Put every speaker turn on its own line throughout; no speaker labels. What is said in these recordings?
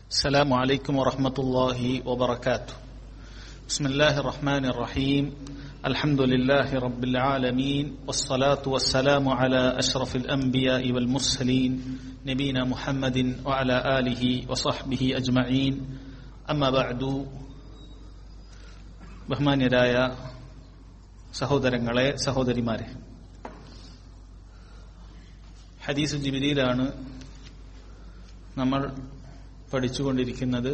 السلام عليكم ورحمة الله وبركاته بسم الله الرحمن الرحيم الحمد لله رب العالمين والصلاة والسلام على أشرف الأنبياء والمرسلين نبينا محمد وعلى آله وصحبه أجمعين أما بعد ബഹുമാന്യരായ സഹോദരങ്ങളെ സഹോദരിമാരെ ഹദീസ് ജിബിരിയിലാണ് നമ്മൾ പഠിച്ചുകൊണ്ടിരിക്കുന്നത്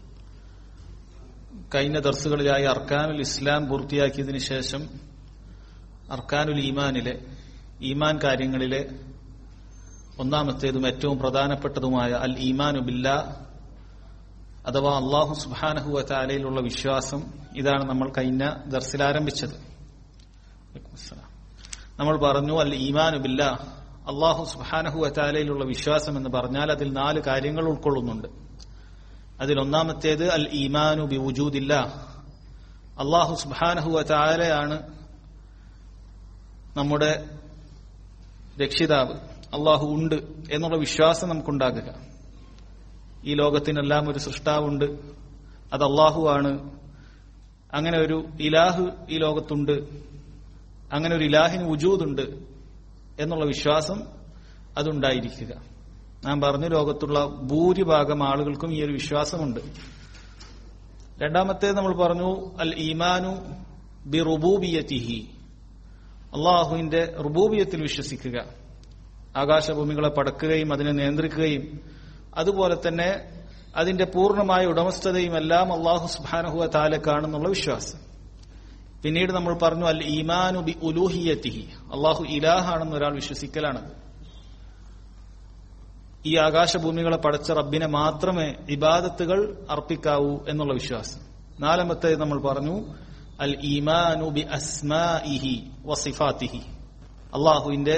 കഴിഞ്ഞ ദർസുകളിലായി അർക്കാനുൽ ഇസ്ലാം പൂർത്തിയാക്കിയതിനു ശേഷം അർക്കാനുൽ ഈമാനിലെ ഈമാൻ കാര്യങ്ങളിലെ ഒന്നാമത്തേതും ഏറ്റവും പ്രധാനപ്പെട്ടതുമായ അൽ ഈമാനു ബില്ല അഥവാ അള്ളാഹു സുബാനഹുവ താലയിലുള്ള വിശ്വാസം ഇതാണ് നമ്മൾ കഴിഞ്ഞ ദർസിൽ ആരംഭിച്ചത് നമ്മൾ പറഞ്ഞു അൽ ഈമാനു ബില്ല അള്ളാഹു സുബാനഹുവ താലയിലുള്ള വിശ്വാസം എന്ന് പറഞ്ഞാൽ അതിൽ നാല് കാര്യങ്ങൾ ഉൾക്കൊള്ളുന്നുണ്ട് അതിൽ ഒന്നാമത്തേത് അൽ ഈമാനു ബി വുജൂദില്ല അള്ളാഹു സുബാനഹുവ താലയാണ് നമ്മുടെ രക്ഷിതാവ് അള്ളാഹു ഉണ്ട് എന്നുള്ള വിശ്വാസം നമുക്കുണ്ടാകുക ഈ ലോകത്തിനെല്ലാം ഒരു സൃഷ്ടാവുണ്ട് അത് അള്ളാഹു ആണ് അങ്ങനെ ഒരു ഇലാഹ് ഈ ലോകത്തുണ്ട് അങ്ങനെ ഒരു ഇലാഹിന് വുജൂദുണ്ട് എന്നുള്ള വിശ്വാസം അതുണ്ടായിരിക്കുക ഞാൻ പറഞ്ഞു ലോകത്തുള്ള ഭൂരിഭാഗം ആളുകൾക്കും ഈ ഒരു വിശ്വാസമുണ്ട് രണ്ടാമത്തേത് നമ്മൾ പറഞ്ഞു അൽ ഈമാനു ബി റുബൂബിയത്തിഹി അള്ളാഹുവിന്റെ റുബൂബിയത്തിൽ വിശ്വസിക്കുക ആകാശഭൂമികളെ പടക്കുകയും അതിനെ നിയന്ത്രിക്കുകയും അതുപോലെ തന്നെ അതിന്റെ പൂർണ്ണമായ ഉടമസ്ഥതയും എല്ലാം അള്ളാഹു സുബാനഹുവ താലക്കാണെന്നുള്ള വിശ്വാസം പിന്നീട് നമ്മൾ പറഞ്ഞു അൽ ഈമാനു ബി ഉലൂഹിയത്തിഹി അള്ളാഹു ഇലാഹാണെന്ന് ഒരാൾ വിശ്വസിക്കലാണത് ഈ ആകാശഭൂമികളെ പടച്ച റബ്ബിനെ മാത്രമേ ഇബാദത്തുകൾ അർപ്പിക്കാവൂ എന്നുള്ള വിശ്വാസം നാലാമത്തെ നമ്മൾ പറഞ്ഞു അൽ ഈമാനു ബി അസ്മാഇഹി വസിഫാത്തിഹി അള്ളാഹുവിന്റെ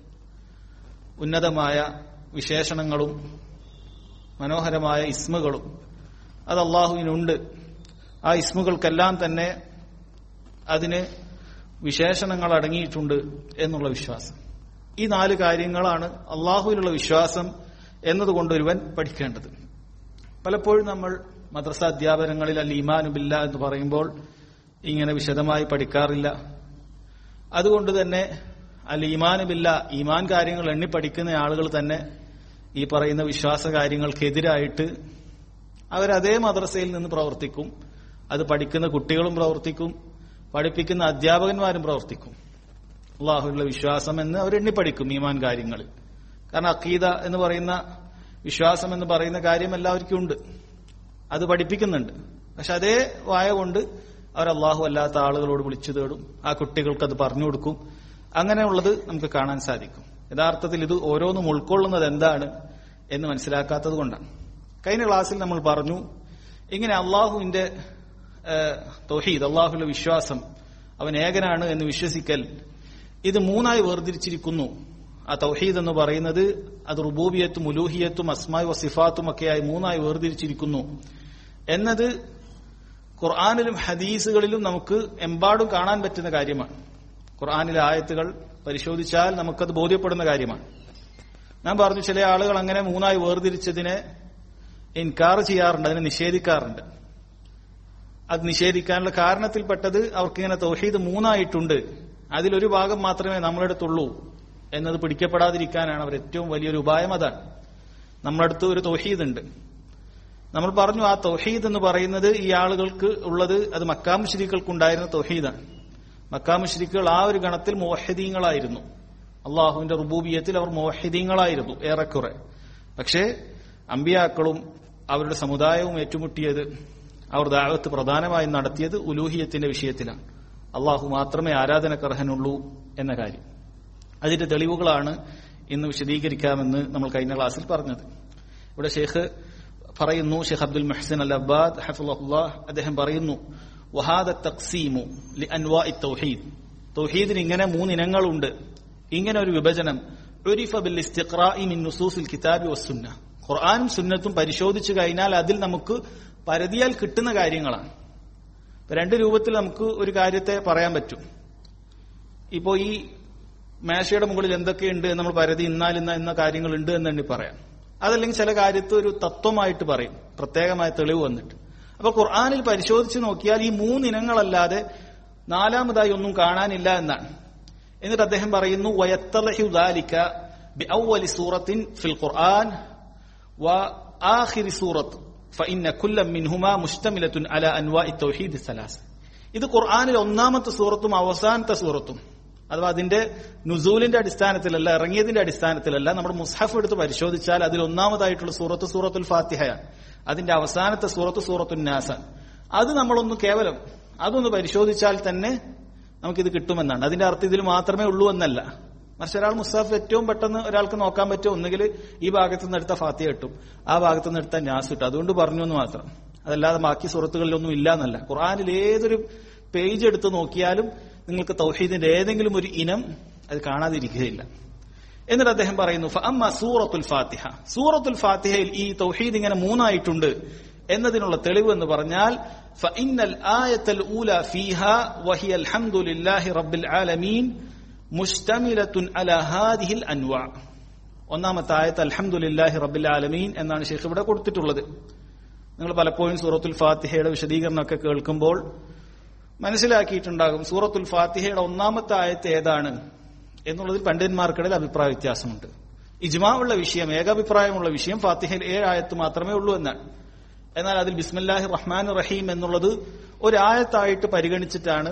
ഉന്നതമായ വിശേഷണങ്ങളും മനോഹരമായ ഇസ്മുകളും അത് അള്ളാഹുവിനുണ്ട് ആ ഇസ്മുകൾക്കെല്ലാം തന്നെ അതിന് വിശേഷണങ്ങൾ അടങ്ങിയിട്ടുണ്ട് എന്നുള്ള വിശ്വാസം ഈ നാല് കാര്യങ്ങളാണ് അള്ളാഹുവിലുള്ള വിശ്വാസം എന്നതുകൊണ്ട് ഒരുവൻ പഠിക്കേണ്ടത് പലപ്പോഴും നമ്മൾ മദ്രസ അധ്യാപനങ്ങളിൽ അൽ ഈമാനുബില്ല എന്ന് പറയുമ്പോൾ ഇങ്ങനെ വിശദമായി പഠിക്കാറില്ല അതുകൊണ്ട് തന്നെ അൽ ഈമാനുബില്ല ഈമാൻ കാര്യങ്ങൾ എണ്ണി പഠിക്കുന്ന ആളുകൾ തന്നെ ഈ പറയുന്ന വിശ്വാസ കാര്യങ്ങൾക്കെതിരായിട്ട് അവരതേ മദ്രസയിൽ നിന്ന് പ്രവർത്തിക്കും അത് പഠിക്കുന്ന കുട്ടികളും പ്രവർത്തിക്കും പഠിപ്പിക്കുന്ന അധ്യാപകന്മാരും പ്രവർത്തിക്കും അള്ളാഹുള്ള വിശ്വാസം എന്ന് അവരെണ്ണി പഠിക്കും ഈമാൻ കാര്യങ്ങളിൽ കാരണം അക്കീദ എന്ന് പറയുന്ന വിശ്വാസം എന്ന് പറയുന്ന കാര്യം എല്ലാവർക്കും ഉണ്ട് അത് പഠിപ്പിക്കുന്നുണ്ട് പക്ഷെ അതേ വായ കൊണ്ട് അവർ അള്ളാഹു അല്ലാത്ത ആളുകളോട് വിളിച്ചു തേടും ആ കുട്ടികൾക്ക് അത് പറഞ്ഞു കൊടുക്കും അങ്ങനെയുള്ളത് നമുക്ക് കാണാൻ സാധിക്കും യഥാർത്ഥത്തിൽ ഇത് ഓരോന്നും ഉൾക്കൊള്ളുന്നത് എന്താണ് എന്ന് മനസ്സിലാക്കാത്തത് കൊണ്ടാണ് കഴിഞ്ഞ ക്ലാസ്സിൽ നമ്മൾ പറഞ്ഞു ഇങ്ങനെ അള്ളാഹുവിന്റെ തൊഹീദ് അള്ളാഹുവിന്റെ വിശ്വാസം അവൻ ഏകനാണ് എന്ന് വിശ്വസിക്കൽ ഇത് മൂന്നായി വേർതിരിച്ചിരിക്കുന്നു ആ തൗഹീദ് എന്ന് പറയുന്നത് അത് റുബൂബിയത്തും ഉലൂഹിയത്തും അസ്മായി വസിഫാത്തും ഒക്കെയായി മൂന്നായി വേർതിരിച്ചിരിക്കുന്നു എന്നത് ഖുർആാനിലും ഹദീസുകളിലും നമുക്ക് എമ്പാടും കാണാൻ പറ്റുന്ന കാര്യമാണ് ഖുർആാനിലെ ആയത്തുകൾ പരിശോധിച്ചാൽ നമുക്കത് ബോധ്യപ്പെടുന്ന കാര്യമാണ് ഞാൻ പറഞ്ഞു ചില ആളുകൾ അങ്ങനെ മൂന്നായി വേർതിരിച്ചതിനെ ഇൻകാർ ചെയ്യാറുണ്ട് അതിനെ നിഷേധിക്കാറുണ്ട് അത് നിഷേധിക്കാനുള്ള കാരണത്തിൽപ്പെട്ടത് അവർക്കിങ്ങനെ തൗഹീദ് മൂന്നായിട്ടുണ്ട് അതിലൊരു ഭാഗം മാത്രമേ നമ്മളെടുത്തുള്ളൂ എന്നത് പിടിക്കപ്പെടാതിരിക്കാനാണ് അവർ ഏറ്റവും വലിയൊരു ഉപായം അതാണ് നമ്മളടുത്ത് ഒരു തൗഹീദ് ഉണ്ട് നമ്മൾ പറഞ്ഞു ആ തൗഹീദ് എന്ന് പറയുന്നത് ഈ ആളുകൾക്ക് ഉള്ളത് അത് മക്കാമുശ്രീകൾക്കുണ്ടായിരുന്ന തൗഹീദാണ് മക്കാമുശ്രിക്കുകൾ ആ ഒരു ഗണത്തിൽ മോഹദീങ്ങളായിരുന്നു അള്ളാഹുവിന്റെ റുബൂബിയത്തിൽ അവർ മോഹദീങ്ങളായിരുന്നു ഏറെക്കുറെ പക്ഷേ അമ്പിയാക്കളും അവരുടെ സമുദായവും ഏറ്റുമുട്ടിയത് അവർ ദാവത്ത് പ്രധാനമായും നടത്തിയത് ഉലൂഹിയത്തിന്റെ വിഷയത്തിലാണ് അള്ളാഹു മാത്രമേ ആരാധനക്കർഹനുള്ളൂ എന്ന കാര്യം അതിന്റെ തെളിവുകളാണ് ഇന്ന് വിശദീകരിക്കാമെന്ന് നമ്മൾ കഴിഞ്ഞ ക്ലാസ്സിൽ പറഞ്ഞത് ഇവിടെ ഷെയ്ഖ് പറയുന്നു ഷെയ്ഖ് അബ്ദുൽ മെഹ്സൻ അൽ അബ്ബാദ് ഹഫുല്ലാഹ് അദ്ദേഹം പറയുന്നു വഹാദ തക്സീമു ലി അൻവാ തൗഹീദ് തൗഹീദിന് ഇങ്ങനെ മൂന്നിനങ്ങളുണ്ട് ഇങ്ങനെ ഒരു വിഭജനം ഉരിഫ ബിൽ ഇസ്തിഖ്റാഇ മിൻ നുസൂസിൽ കിതാബി വസ്സുന്ന ഖുർആനും സുന്നത്തും പരിശോധിച്ചു കഴിഞ്ഞാൽ അതിൽ നമുക്ക് പരതിയാൽ കിട്ടുന്ന കാര്യങ്ങളാണ് രണ്ട് രൂപത്തിൽ നമുക്ക് ഒരു കാര്യത്തെ പറയാൻ പറ്റും ഇപ്പോ ഈ മേശയുടെ മുകളിൽ എന്തൊക്കെയുണ്ട് നമ്മൾ പരതി ഇന്നാൽ ഇന്ന ഇന്ന കാര്യങ്ങളുണ്ട് എന്ന് തന്നെ പറയാം അതല്ലെങ്കിൽ ചില കാര്യത്തിൽ ഒരു തത്വമായിട്ട് പറയും പ്രത്യേകമായ തെളിവ് വന്നിട്ട് അപ്പൊ ഖുർആാനിൽ പരിശോധിച്ച് നോക്കിയാൽ ഈ മൂന്നിനങ്ങളല്ലാതെ നാലാമതായി ഒന്നും കാണാനില്ല എന്നാണ് എന്നിട്ട് അദ്ദേഹം പറയുന്നു വയത്തലഹു ദാലിക ബിഅവ്വലി സൂറത്തിൻ ഫിൽ ഖുർആൻ وآخر سورة فإن كل منهما مشتملة على أنواع التوحيد الثلاث ഇത് ഖുർആാനിൽ ഒന്നാമത്തെ സൂറത്തും അവസാനത്തെ സൂറത്തും അഥവാ അതിന്റെ നുസൂലിന്റെ അടിസ്ഥാനത്തിലല്ല ഇറങ്ങിയതിന്റെ അടിസ്ഥാനത്തിലല്ല നമ്മുടെ മുസ്ഹഫ് എടുത്ത് പരിശോധിച്ചാൽ അതിൽ ഒന്നാമതായിട്ടുള്ള സൂറത്ത് സൂറത്തുൽ ഫാത്തിഹയാണ് അതിന്റെ അവസാനത്തെ സൂറത്ത് സൂറത്തുൽ നാസൻ അത് നമ്മളൊന്ന് കേവലം അതൊന്ന് പരിശോധിച്ചാൽ തന്നെ നമുക്കിത് കിട്ടുമെന്നാണ് അതിന്റെ അർത്ഥം ഇതിൽ മാത്രമേ ഉള്ളൂ എന്നല്ല മറിച്ച് ഒരാൾ മുസാഫ് ഏറ്റവും പെട്ടെന്ന് ഒരാൾക്ക് നോക്കാൻ പറ്റും ഒന്നുകിൽ ഈ ഭാഗത്തു നിന്ന് എടുത്ത ഫാത്തിയ കിട്ടും ആ ഭാഗത്തു നിന്ന് എടുത്ത ഞാസ് കിട്ടും അതുകൊണ്ട് പറഞ്ഞു എന്ന് മാത്രം അതല്ലാതെ ബാക്കി സുഹൃത്തുക്കളിലൊന്നും ഇല്ല എന്നല്ല ഖുർആാനിൽ ഏതൊരു പേജ് എടുത്ത് നോക്കിയാലും നിങ്ങൾക്ക് തൗഹീദിന്റെ ഏതെങ്കിലും ഒരു ഇനം അത് കാണാതിരിക്കുകയില്ല എന്നിട്ട് അദ്ദേഹം പറയുന്നു അമ്മ സൂറത്തുൽ ഫാത്തിഹ സൂറത്തുൽ ഫാത്തിഹയിൽ ഈ തൗഹീദ് ഇങ്ങനെ മൂന്നായിട്ടുണ്ട് എന്നതിനുള്ള തെളിവ് എന്ന് പറഞ്ഞാൽ ഫഇന്നൽ ആയത്തൽ ഊല ഫീഹ വഹിയൽ ഹംദുലില്ലാഹി റബ്ബിൽ ആലമീൻ മുസ്തമിലത്തുൻ അല ഹാദിഹിൽ അൻവാ ഒന്നാമത്തെ ആയത്ത് അൽഹംദുലില്ലാഹി റബ്ബിൽ ആലമീൻ എന്നാണ് ഷെയ്ഖ് ഇവിടെ കൊടുത്തിട്ടുള്ളത് നിങ്ങൾ പലപ്പോഴും സൂറത്തുൽ ഫാത്തിഹയുടെ വിശദീകരണമൊക്കെ കേൾക്കുമ്പോൾ മനസ്സിലാക്കിയിട്ടുണ്ടാകും സൂറത്തുൽ ഫാത്തിഹയുടെ ഒന്നാമത്തെ ആയത്ത് ഏതാണ് എന്നുള്ളതിൽ പണ്ഡിതന്മാർക്കിടയിൽ അഭിപ്രായ വ്യത്യാസമുണ്ട് ഇജ്മാ ഉള്ള വിഷയം ഏകാഭിപ്രായമുള്ള വിഷയം ഫാത്തിഹയിൽ ഏഴ് ആയത്ത് മാത്രമേ ഉള്ളൂ എന്നാണ് എന്നാൽ അതിൽ ബിസ്മില്ലാഹി റഹ്മാൻ റഹീം എന്നുള്ളത് ഒരായത്തായിട്ട് പരിഗണിച്ചിട്ടാണ്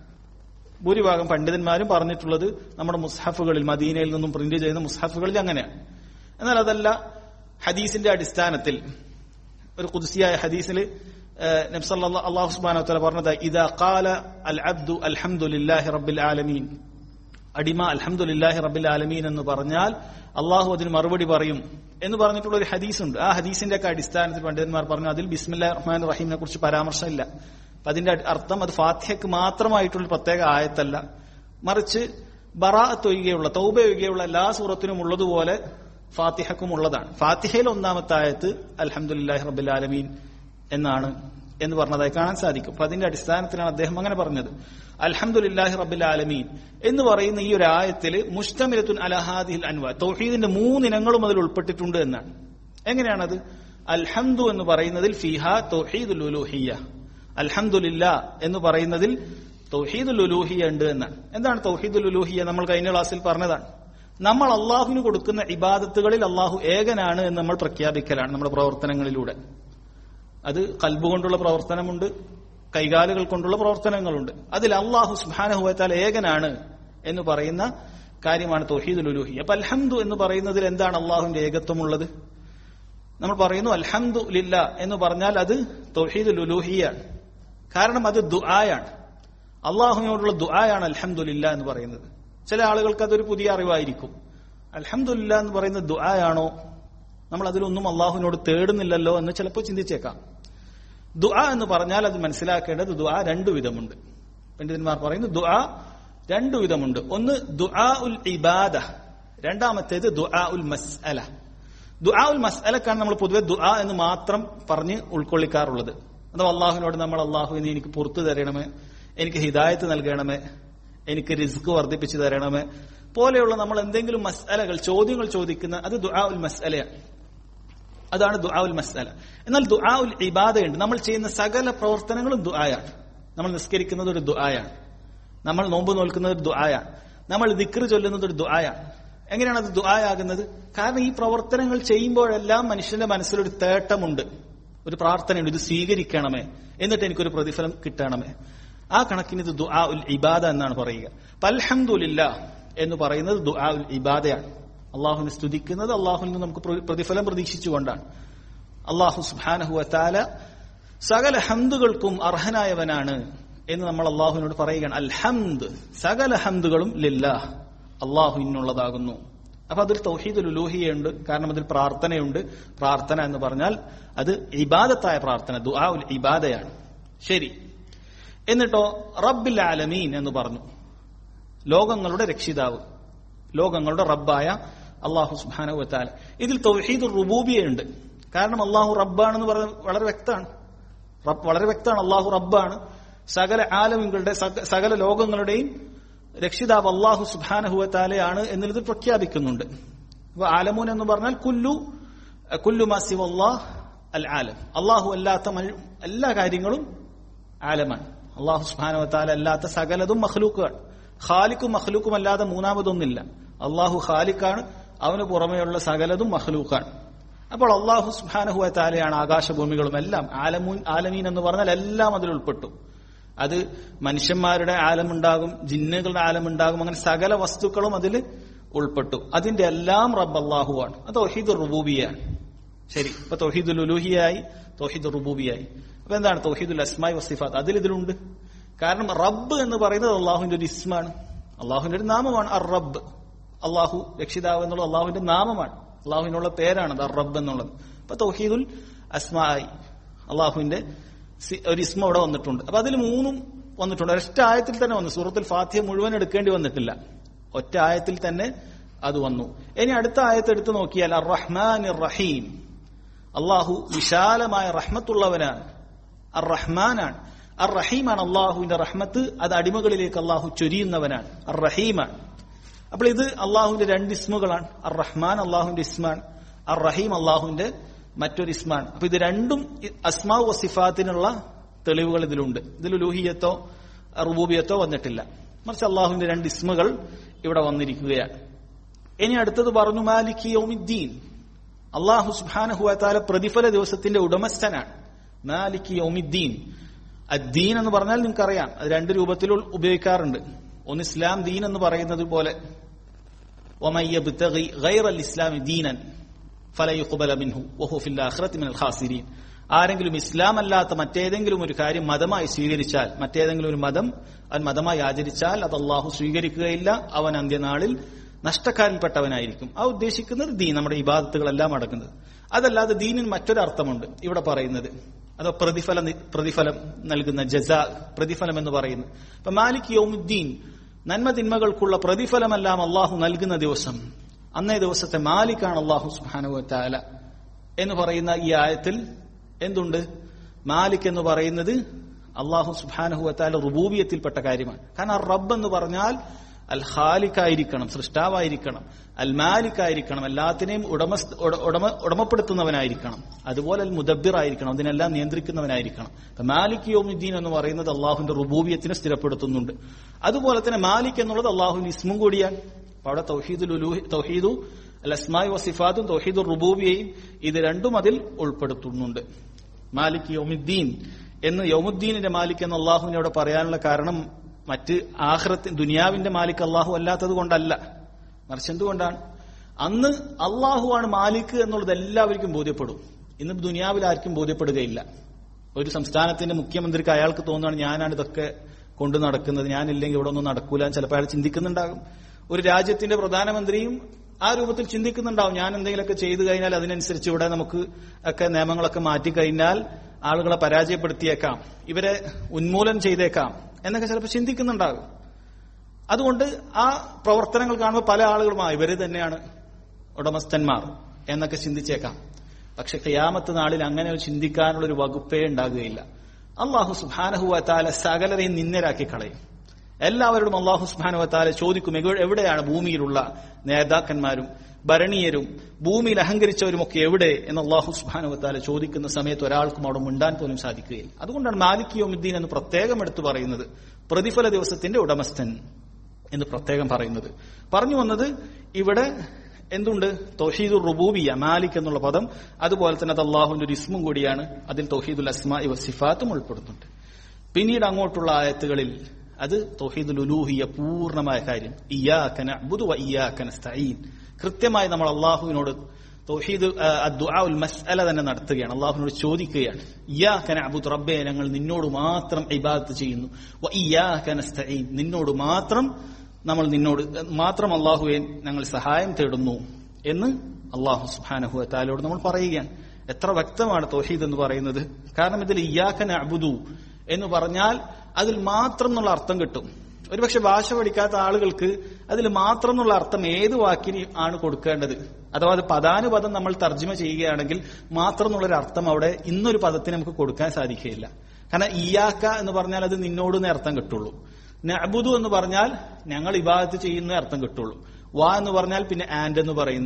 ഭൂരിഭാഗം പണ്ഡിതന്മാരും പറഞ്ഞിട്ടുള്ളത് നമ്മുടെ മുസ്ഹഫുകളിൽ മദീനയിൽ നിന്നും പ്രിന്റ് ചെയ്യുന്ന മുസ്ഹഫുകളിൽ അങ്ങനെയാണ് എന്നാൽ അതല്ല ഹദീസിന്റെ അടിസ്ഥാനത്തിൽ ഒരു കുതിസിയായ ഹദീസിൽ നബ്സല്ലാ അള്ളാഹു സുബാന പറഞ്ഞത് ഇതാ കാല അൽ അബ്ദു അൽഹംദുലില്ലാഹി റബ്ബിൽ ആലമീൻ അടിമ അൽഹംദുലില്ലാഹി റബ്ബിൽ ആലമീൻ എന്ന് പറഞ്ഞാൽ അള്ളാഹു അതിന് മറുപടി പറയും എന്ന് പറഞ്ഞിട്ടുള്ള ഒരു ഹദീസ് ഉണ്ട് ആ ഹദീസിന്റെ ഒക്കെ അടിസ്ഥാനത്തിൽ പണ്ഡിതന്മാർ പറഞ്ഞു അതിൽ ബിസ്മില്ലാ റഹ്മാൻ റഹീമിനെ കുറിച്ച് പരാമർശമില്ല അപ്പൊ അതിന്റെ അർത്ഥം അത് ഫാത്തിഹയ്ക്ക് മാത്രമായിട്ടുള്ള പ്രത്യേക ആയത്തല്ല മറിച്ച് ബറാഅത്ത് ഒഴികെയുള്ള തൗബ ഒഴികെയുള്ള എല്ലാ സൂറത്തിനും ഉള്ളതുപോലെ ഫാത്തിഹക്കും ഉള്ളതാണ് ഫാത്തിഹയിൽ ഒന്നാമത്തെ ആയത്ത് അൽഹംദുലില്ലാഹി റബ്ബിൽ ആലമീൻ എന്നാണ് എന്ന് പറഞ്ഞതായി കാണാൻ സാധിക്കും അപ്പൊ അതിന്റെ അടിസ്ഥാനത്തിലാണ് അദ്ദേഹം അങ്ങനെ പറഞ്ഞത് അൽഹംദുലില്ലാഹി റബ്ബിൽ ആലമീൻ എന്ന് പറയുന്ന ഈ ഒരു ആയത്തിൽ മുസ്തമിലത്തുൻ അലഹാദിൽ അൻവ തൗഹീദിന്റെ മൂന്നിനങ്ങളും അതിൽ ഉൾപ്പെട്ടിട്ടുണ്ട് എന്നാണ് എങ്ങനെയാണത് അൽഹംദു എന്ന് പറയുന്നതിൽ ഫിഹ തൗഹീദുൽ ഉലൂഹിയ്യ അൽഹംദുലില്ല എന്ന് പറയുന്നതിൽ തൗഹീദുൽ ഉലൂഹിയ ഉണ്ട് എന്നാണ് എന്താണ് തൗഹീദുൽ ഉലൂഹിയ നമ്മൾ കഴിഞ്ഞ ക്ലാസ്സിൽ പറഞ്ഞതാണ് നമ്മൾ അള്ളാഹുവിന് കൊടുക്കുന്ന ഇബാദത്തുകളിൽ അള്ളാഹു ഏകനാണ് എന്ന് നമ്മൾ പ്രഖ്യാപിക്കലാണ് നമ്മുടെ പ്രവർത്തനങ്ങളിലൂടെ അത് കൽബ് കൊണ്ടുള്ള പ്രവർത്തനമുണ്ട് കൈകാലുകൾ കൊണ്ടുള്ള പ്രവർത്തനങ്ങളുണ്ട് അതിൽ അള്ളാഹു സുബാനഹുവത്താൽ ഏകനാണ് എന്ന് പറയുന്ന കാര്യമാണ് തൗഹീദുൽ ഉലൂഹി അപ്പൊ അൽഹംദു എന്ന് പറയുന്നതിൽ എന്താണ് അള്ളാഹുവിന്റെ ഏകത്വമുള്ളത് നമ്മൾ പറയുന്നു അൽഹംദു ലില്ല എന്ന് പറഞ്ഞാൽ അത് തൗഹീദുൽ ഉലൂഹിയാണ് കാരണം അത് ദുആയാണ് അള്ളാഹുവിനോടുള്ള ദുആയാണ് അൽഹംദുലില്ല എന്ന് പറയുന്നത് ചില ആളുകൾക്ക് അതൊരു പുതിയ അറിവായിരിക്കും അൽഹംദുലില്ല എന്ന് പറയുന്നത് ദുആയാണോ നമ്മൾ അതിലൊന്നും അള്ളാഹുവിനോട് തേടുന്നില്ലല്ലോ എന്ന് ചിലപ്പോൾ ചിന്തിച്ചേക്കാം ദുആ എന്ന് പറഞ്ഞാൽ അത് മനസ്സിലാക്കേണ്ടത് ദുആ രണ്ടു വിധമുണ്ട് പണ്ഡിതന്മാർ പറയുന്നു ദുആ രണ്ടു വിധമുണ്ട് ഒന്ന് ദുആ ഉൽ ഇബാദ രണ്ടാമത്തേത് ദുആ ഉൽ മസ്അല ദുആ ഉൽ മസ്അലക്കാണ് നമ്മൾ പൊതുവെ ദുആ എന്ന് മാത്രം പറഞ്ഞ് ഉൾക്കൊള്ളിക്കാറുള്ളത് അഥവാ അള്ളാഹുവിനോട് നമ്മൾ അള്ളാഹുവിനെ എനിക്ക് പുറത്തു തരണമേ എനിക്ക് ഹിദായത്ത് നൽകണമേ എനിക്ക് റിസ്ക് വർദ്ധിപ്പിച്ചു തരണമേ പോലെയുള്ള നമ്മൾ എന്തെങ്കിലും മസ്അലകൾ ചോദ്യങ്ങൾ ചോദിക്കുന്ന അത് ദുആ ഉൽ മസ്അലയാണ് അതാണ് ദുആ ഉൽ മസ്അല എന്നാൽ ദുആ ഉൽ ഇബാദയുണ്ട് നമ്മൾ ചെയ്യുന്ന സകല പ്രവർത്തനങ്ങളും ദുആയാണ് നമ്മൾ നിസ്കരിക്കുന്നത് ഒരു ദുആയാണ് നമ്മൾ നോമ്പ് നോൽക്കുന്നത് ഒരു ദുആയാണ് നമ്മൾ ദിക്ർ ചൊല്ലുന്നത് ഒരു ദുആയാണ് എങ്ങനെയാണ് അത് ദുആയാകുന്നത് കാരണം ഈ പ്രവർത്തനങ്ങൾ ചെയ്യുമ്പോഴെല്ലാം മനുഷ്യന്റെ മനസ്സിലൊരു തേട്ടമുണ്ട് ഒരു പ്രാർത്ഥനയുണ്ട് ഇത് സ്വീകരിക്കണമേ എന്നിട്ട് എനിക്കൊരു പ്രതിഫലം കിട്ടണമേ ആ കണക്കിന് ഇത് ദുആ ഉൽ ഇബാദ എന്നാണ് പറയുക പൽഹംദുലില്ല എന്ന് പറയുന്നത് ദുആ ഉൽ ഇബാദയാണ് അള്ളാഹുവിനെ സ്തുതിക്കുന്നത് അള്ളാഹുവിൽ നിന്ന് നമുക്ക് പ്രതിഫലം പ്രതീക്ഷിച്ചുകൊണ്ടാണ് അള്ളാഹു സുബാനഹു താല സകല ഹന്തുകൾക്കും അർഹനായവനാണ് എന്ന് നമ്മൾ അള്ളാഹുവിനോട് പറയുകയാണ് അൽ ഹംദ് സകല ഹന്തുകളും ലില്ലാഹ് അള്ളാഹുവിനുള്ളതാകുന്നു അപ്പൊ അതിൽ തൗഹീദുൽ ഉലൂഹിയുണ്ട് കാരണം അതിൽ പ്രാർത്ഥനയുണ്ട് പ്രാർത്ഥന എന്ന് പറഞ്ഞാൽ അത് ഇബാദത്തായ പ്രാർത്ഥന ദുആ ഉൽ ഇബാദയാണ് ശരി എന്നിട്ടോ റബ്ബിൽ ആലമീൻ എന്ന് പറഞ്ഞു ലോകങ്ങളുടെ രക്ഷിതാവ് ലോകങ്ങളുടെ റബ്ബായ അള്ളാഹു സുബാനു വത്താല ഇതിൽ തൗഹീദ് റുബൂബിയുണ്ട് കാരണം അള്ളാഹു റബ്ബാണെന്ന് പറഞ്ഞ വളരെ വ്യക്തമാണ് വളരെ വ്യക്തമാണ് അള്ളാഹു റബ്ബാണ് സകല ആലമുകളുടെ സകല ലോകങ്ങളുടെയും രക്ഷിതാവ് അള്ളാഹു സുബാനഹുവത്താലയാണ് എന്നുള്ളത് പ്രഖ്യാപിക്കുന്നുണ്ട് അപ്പൊ ആലമൂൻ എന്ന് പറഞ്ഞാൽ കുല്ലു കുല്ലുമാ സിവല്ലാഹ് അൽ ആലം അള്ളാഹു അല്ലാത്ത മൽ- എല്ലാ കാര്യങ്ങളും ആലമാണ് അള്ളാഹു സുബാനവത്താല അല്ലാത്ത സകലതും മഖ്ലൂക്കാണ് ഖാലിക്കും മഖ്ലൂക്കും അല്ലാതെ മൂന്നാമതൊന്നില്ല അള്ളാഹു ഖാലിക്കാണ് അവന് പുറമെയുള്ള സകലതും മഖ്ലൂക്കാണ് അപ്പോൾ അള്ളാഹു സുബാനഹുവ താലയാണ് ആകാശഭൂമികളും എല്ലാം ആലമൂൻ ആലമീൻ എന്ന് പറഞ്ഞാൽ എല്ലാം അതിൽ ഉൾപ്പെട്ടു അത് മനുഷ്യന്മാരുടെ ആലമുണ്ടാകും ജിന്നുകളുടെ ആലമുണ്ടാകും അങ്ങനെ സകല വസ്തുക്കളും അതിൽ ഉൾപ്പെട്ടു അതിന്റെ എല്ലാം റബ്ബ് അള്ളാഹുവാണ് അത് ഒഹീദ് റുബൂബിയാണ് ശരി ഇപ്പൊ തൊഹീദുൽ ഉലൂഹിയായി തൊഹീദ് റുബൂബിയായി അപ്പൊ എന്താണ് തൊഹീദുൽ അസ്മായി വസിഫാത്ത് അതിൽ ഇതിലുണ്ട് കാരണം റബ്ബ് എന്ന് പറയുന്നത് അള്ളാഹുവിന്റെ ഒരു ഇസ്മാണ് അള്ളാഹുവിന്റെ ഒരു നാമമാണ് അർ റബ്ബ് അള്ളാഹു രക്ഷിതാവ് എന്നുള്ളത് അള്ളാഹുവിന്റെ നാമമാണ് അള്ളാഹുവിനുള്ള പേരാണ് അർ റബ്ബ് എന്നുള്ളത് അപ്പൊ തൗഹീദുൽ അസ്മായി അള്ളാഹുവിന്റെ സി- ഒരു ഇസ്മ അവിടെ വന്നിട്ടുണ്ട് അപ്പൊ അതിൽ മൂന്നും വന്നിട്ടുണ്ട് ഒരൊറ്റ ആയത്തിൽ തന്നെ വന്നു സൂറത്തുൽ ഫാത്തിഹ മുഴുവൻ എടുക്കേണ്ടി വന്നിട്ടില്ല ഒറ്റ ആയത്തിൽ തന്നെ അത് വന്നു ഇനി അടുത്ത ആയത്ത് എടുത്തു നോക്കിയാൽ അർ റഹ്മാൻ റഹീം അള്ളാഹു വിശാലമായ റഹ്മത്തുള്ളവനാണ് അർ റഹ്മാനാണ് അർ റഹീമാണ് അള്ളാഹുവിന്റെ റഹ്മത്ത് അത് അടിമകളിലേക്ക് അള്ളാഹു ചൊരിയുന്നവനാണ് അർ റഹീമാണ് അപ്പോൾ ഇത് അള്ളാഹുവിന്റെ രണ്ട് ഇസ്മുകളാണ് അർ റഹ്മാൻ അള്ളാഹുവിന്റെ ഇസ്മാണ് അർ റഹീം അള്ളാഹുവിന്റെ മറ്റൊരു ഇസ്മാണ് അപ്പൊ ഇത് രണ്ടും ഇ- അസ്മാ വസിഫാത്തിനുള്ള തെളിവുകൾ ഇതിലുണ്ട് ഇതിൽ ലൂഹിയത്തോ റുബൂബിയത്തോ വന്നിട്ടില്ല മറിച്ച് അള്ളാഹുവിന്റെ രണ്ട് ഇസ്മുകൾ ഇവിടെ വന്നിരിക്കുകയാണ് ഇനി അടുത്തത് പറഞ്ഞു മാലിക് യൗമിദ്ദീൻ അള്ളാഹു സുബാനഹുവാല പ്രതിഫല ദിവസത്തിന്റെ ഉടമസ്ഥനാണ് മാലിക് യൗമിദ്ദീൻ അദ്ദീൻ എന്ന് പറഞ്ഞാൽ നിങ്ങൾക്കറിയാം അത് രണ്ട് രൂപത്തിൽ ഉൾ- ഉപയോഗിക്കാറുണ്ട് ഒന്ന് ഇസ്ലാം ദീൻ എന്ന് പറയുന്നത് പോലെ ومن يبتغي غير الإسلام دينا فلا يقبل منه وهو في الآخرة من الخاسرين ആരെങ്കിലും ഇസ്ലാം അല്ലാത്ത മറ്റേതെങ്കിലും ഒരു കാര്യം മതമായി സ്വീകരിച്ചാൽ മറ്റേതെങ്കിലും ഒരു മതം അവൻ മതമായി ആചരിച്ചാൽ അത് അള്ളാഹു സ്വീകരിക്കുകയില്ല അവൻ അന്ത്യനാളിൽ നഷ്ടക്കാരിൽപ്പെട്ടവനായിരിക്കും ആ ഉദ്ദേശിക്കുന്നത് ദീൻ നമ്മുടെ ഇബാദത്തുകളെല്ലാം അടക്കുന്നത് അതല്ലാതെ ദീനിന് മറ്റൊരു അർത്ഥമുണ്ട് ഇവിടെ പറയുന്നത് അതോ പ്രതിഫല പ്രതിഫലം നൽകുന്ന ജസ പ്രതിഫലം എന്ന് പറയുന്നത് ഇപ്പൊ മാലിക് യൗമുദ്ദീൻ നന്മ തിന്മകൾക്കുള്ള പ്രതിഫലമെല്ലാം അള്ളാഹു നൽകുന്ന ദിവസം അന്നേ ദിവസത്തെ മാലിക്കാണ് അള്ളാഹു സുഹാനുവ താല എന്ന് പറയുന്ന ഈ ആയത്തിൽ എന്തുണ്ട് മാലിക് എന്ന് പറയുന്നത് അള്ളാഹു സുബാനഹുവ താല റുബൂബിയത്തിൽപ്പെട്ട കാര്യമാണ് കാരണം റബ്ബ് എന്ന് പറഞ്ഞാൽ അൽ ഖാലിക്കായിരിക്കണം സൃഷ്ടാവായിരിക്കണം അൽ മാലിക്കായിരിക്കണം എല്ലാത്തിനെയും ഉടമസ്ഥ ഉട- ഉടമ ഉടമപ്പെടുത്തുന്നവനായിരിക്കണം അതുപോലെ അൽ മുദബിർ ആയിരിക്കണം അതിനെല്ലാം നിയന്ത്രിക്കുന്നവനായിരിക്കണം അപ്പൊ മാലിക് യോമുദ്ദീൻ എന്ന് പറയുന്നത് അള്ളാഹുവിന്റെ റുബൂബിയത്തിനെ സ്ഥിരപ്പെടുത്തുന്നുണ്ട് അതുപോലെ തന്നെ മാലിക് എന്നുള്ളത് അള്ളാഹുവിന്റെ ഇസ്മും കൂടിയാണ് അപ്പൊ അവിടെ തൗഹീദുൽ ഉലൂഹി തൗഹീദു അൽ അസ്മായി വസിഫാത്തും തൗഹീദുൽ റുബൂബിയയും ഇത് രണ്ടും അതിൽ ഉൾപ്പെടുത്തുന്നുണ്ട് മാലിക് യൗമുദ്ദീൻ എന്ന് യൗമുദ്ദീനിന്റെ മാലിക് എന്ന് അള്ളാഹുവിനോട് പറയാനുള്ള കാരണം മറ്റ് ആഹ്റത്ത് ദുനിയാവിന്റെ മാലിക് അള്ളാഹു അല്ലാത്തത് കൊണ്ടല്ല മറിച്ച് എന്തുകൊണ്ടാണ് അന്ന് അള്ളാഹുവാണ് മാലിക് എന്നുള്ളത് എല്ലാവർക്കും ബോധ്യപ്പെടും ഇന്ന് ദുനിയാവിൽ ആർക്കും ബോധ്യപ്പെടുകയില്ല ഒരു സംസ്ഥാനത്തിന്റെ മുഖ്യമന്ത്രിക്ക് അയാൾക്ക് തോന്നുകയാണ് ഞാനാണ് ഇതൊക്കെ കൊണ്ടു നടക്കുന്നത് ഞാനില്ലെങ്കിൽ ഇവിടെ ഒന്നും നടക്കൂല എന്ന് ചിലപ്പോൾ അയാൾ ചിന്തിക്കുന്നുണ്ടാകും ഒരു രാജ്യത്തിന്റെ പ്രധാനമന്ത്രിയും ആ രൂപത്തിൽ ചിന്തിക്കുന്നുണ്ടാവും ഞാൻ എന്തെങ്കിലുമൊക്കെ ചെയ്തു കഴിഞ്ഞാൽ അതിനനുസരിച്ച് ഇവിടെ നമുക്ക് ഒക്കെ നിയമങ്ങളൊക്കെ മാറ്റിക്കഴിഞ്ഞാൽ ആളുകളെ പരാജയപ്പെടുത്തിയേക്കാം ഇവരെ ഉന്മൂലനം ചെയ്തേക്കാം എന്നൊക്കെ ചിലപ്പോൾ ചിന്തിക്കുന്നുണ്ടാകും അതുകൊണ്ട് ആ പ്രവർത്തനങ്ങൾ കാണുമ്പോൾ പല ആളുകളും ആ ഇവര് തന്നെയാണ് ഉടമസ്ഥന്മാർ എന്നൊക്കെ ചിന്തിച്ചേക്കാം പക്ഷെ ഖിയാമത്ത് നാളിൽ അങ്ങനെ ഒരു ചിന്തിക്കാനുള്ള ഒരു വകുപ്പേ ഉണ്ടാകുകയില്ല അള്ളാഹു സുബാനഹുവത്താല സകലരെയും നിന്നരാക്കി കളയും എല്ലാവരോടും അള്ളാഹു സുബാനുവത്താല ചോദിക്കും എവിടെ- എവിടെയാണ് ഭൂമിയിലുള്ള നേതാക്കന്മാരും ഭരണീയരും ഭൂമിയിൽ അഹങ്കരിച്ചവരുമൊക്കെ എവിടെ എന്ന് അള്ളാഹു സുബാനുവത്താല ചോദിക്കുന്ന സമയത്ത് ഒരാൾക്കും അവിടെ മിണ്ടാൻ പോലും സാധിക്കുകയില്ല അതുകൊണ്ടാണ് മാലിക് യോമുദ്ദീൻ എന്ന് പ്രത്യേകം എടുത്തു പറയുന്നത് പ്രതിഫല ദിവസത്തിന്റെ ഉടമസ്ഥൻ എന്ന് പ്രത്യേകം പറയുന്നത് പറഞ്ഞു വന്നത് ഇവിടെ എന്തുണ്ട് തൗഹീദുർ റുബൂബിയ മാലിക് എന്നുള്ള പദം അതുപോലെ തന്നെ അത് അള്ളാഹുവിന്റെ ഒരു ഇസ്മും കൂടിയാണ് അതിൽ തൗഹീദുൽ അസ്മാ ഇവ സിഫാത്തും ഉൾപ്പെടുന്നുണ്ട് പിന്നീട് അങ്ങോട്ടുള്ള ആയത്തുകളിൽ അത് തൗഹീദുൽ ഉലൂഹിയ പൂർണ്ണമായ കാര്യം ഇയ്യാക നഅ്ബുദു വ ഇയ്യാക നസ്തഈൻ കൃത്യമായി നമ്മൾ അള്ളാഹുവിനോട് തൗഹീദ് അദ്ദുആഉൽ മസ്അല തന്നെ നടത്തുകയാണ് അള്ളാഹുവിനോട് ചോദിക്കുകയാണ് ഇയ്യാക നഅ്ബുദു റബ്ബേ ഞങ്ങൾ നിന്നോട് മാത്രം ഇബാദത്ത് ചെയ്യുന്നു വ ഇയ്യാക നസ്തഈൻ നിന്നോട് മാത്രം നമ്മൾ നിന്നോട് മാത്രം അള്ളാഹുവെ ഞങ്ങൾ സഹായം തേടുന്നു എന്ന് അള്ളാഹു സുബ്ഹാനഹു വതആലയോട് നമ്മൾ പറയുകയാണ് എത്ര വ്യക്തമാണ് തൗഹീദ് എന്ന് പറയുന്നത് കാരണം ഇതിൽ ഇയ്യാക നഅ്ബുദു എന്ന് പറഞ്ഞാൽ അതിൽ മാത്രം എന്നുള്ള അർത്ഥം കിട്ടും ഒരുപക്ഷെ ഭാഷ പഠിക്കാത്ത ആളുകൾക്ക് അതിൽ മാത്രം എന്നുള്ള അർത്ഥം ഏത് വാക്കിന് ആണ് കൊടുക്കേണ്ടത് അഥവാ അത് പദാനുപദം നമ്മൾ തർജ്ജമ ചെയ്യുകയാണെങ്കിൽ മാത്രം എന്നുള്ളൊരു അർത്ഥം അവിടെ ഇന്നൊരു പദത്തിന് നമുക്ക് കൊടുക്കാൻ സാധിക്കുകയില്ല കാരണം ഇയാക്ക എന്ന് പറഞ്ഞാൽ അത് നിന്നോട് എന്നേ അർത്ഥം കിട്ടുള്ളൂ നഅബുദു എന്ന് പറഞ്ഞാൽ ഞങ്ങൾ ഇബാദത്ത് ചെയ്യുന്ന അർത്ഥം കിട്ടുള്ളൂ വാ എന്ന് പറഞ്ഞാൽ പിന്നെ ആൻഡ് എന്ന് പറയുന്ന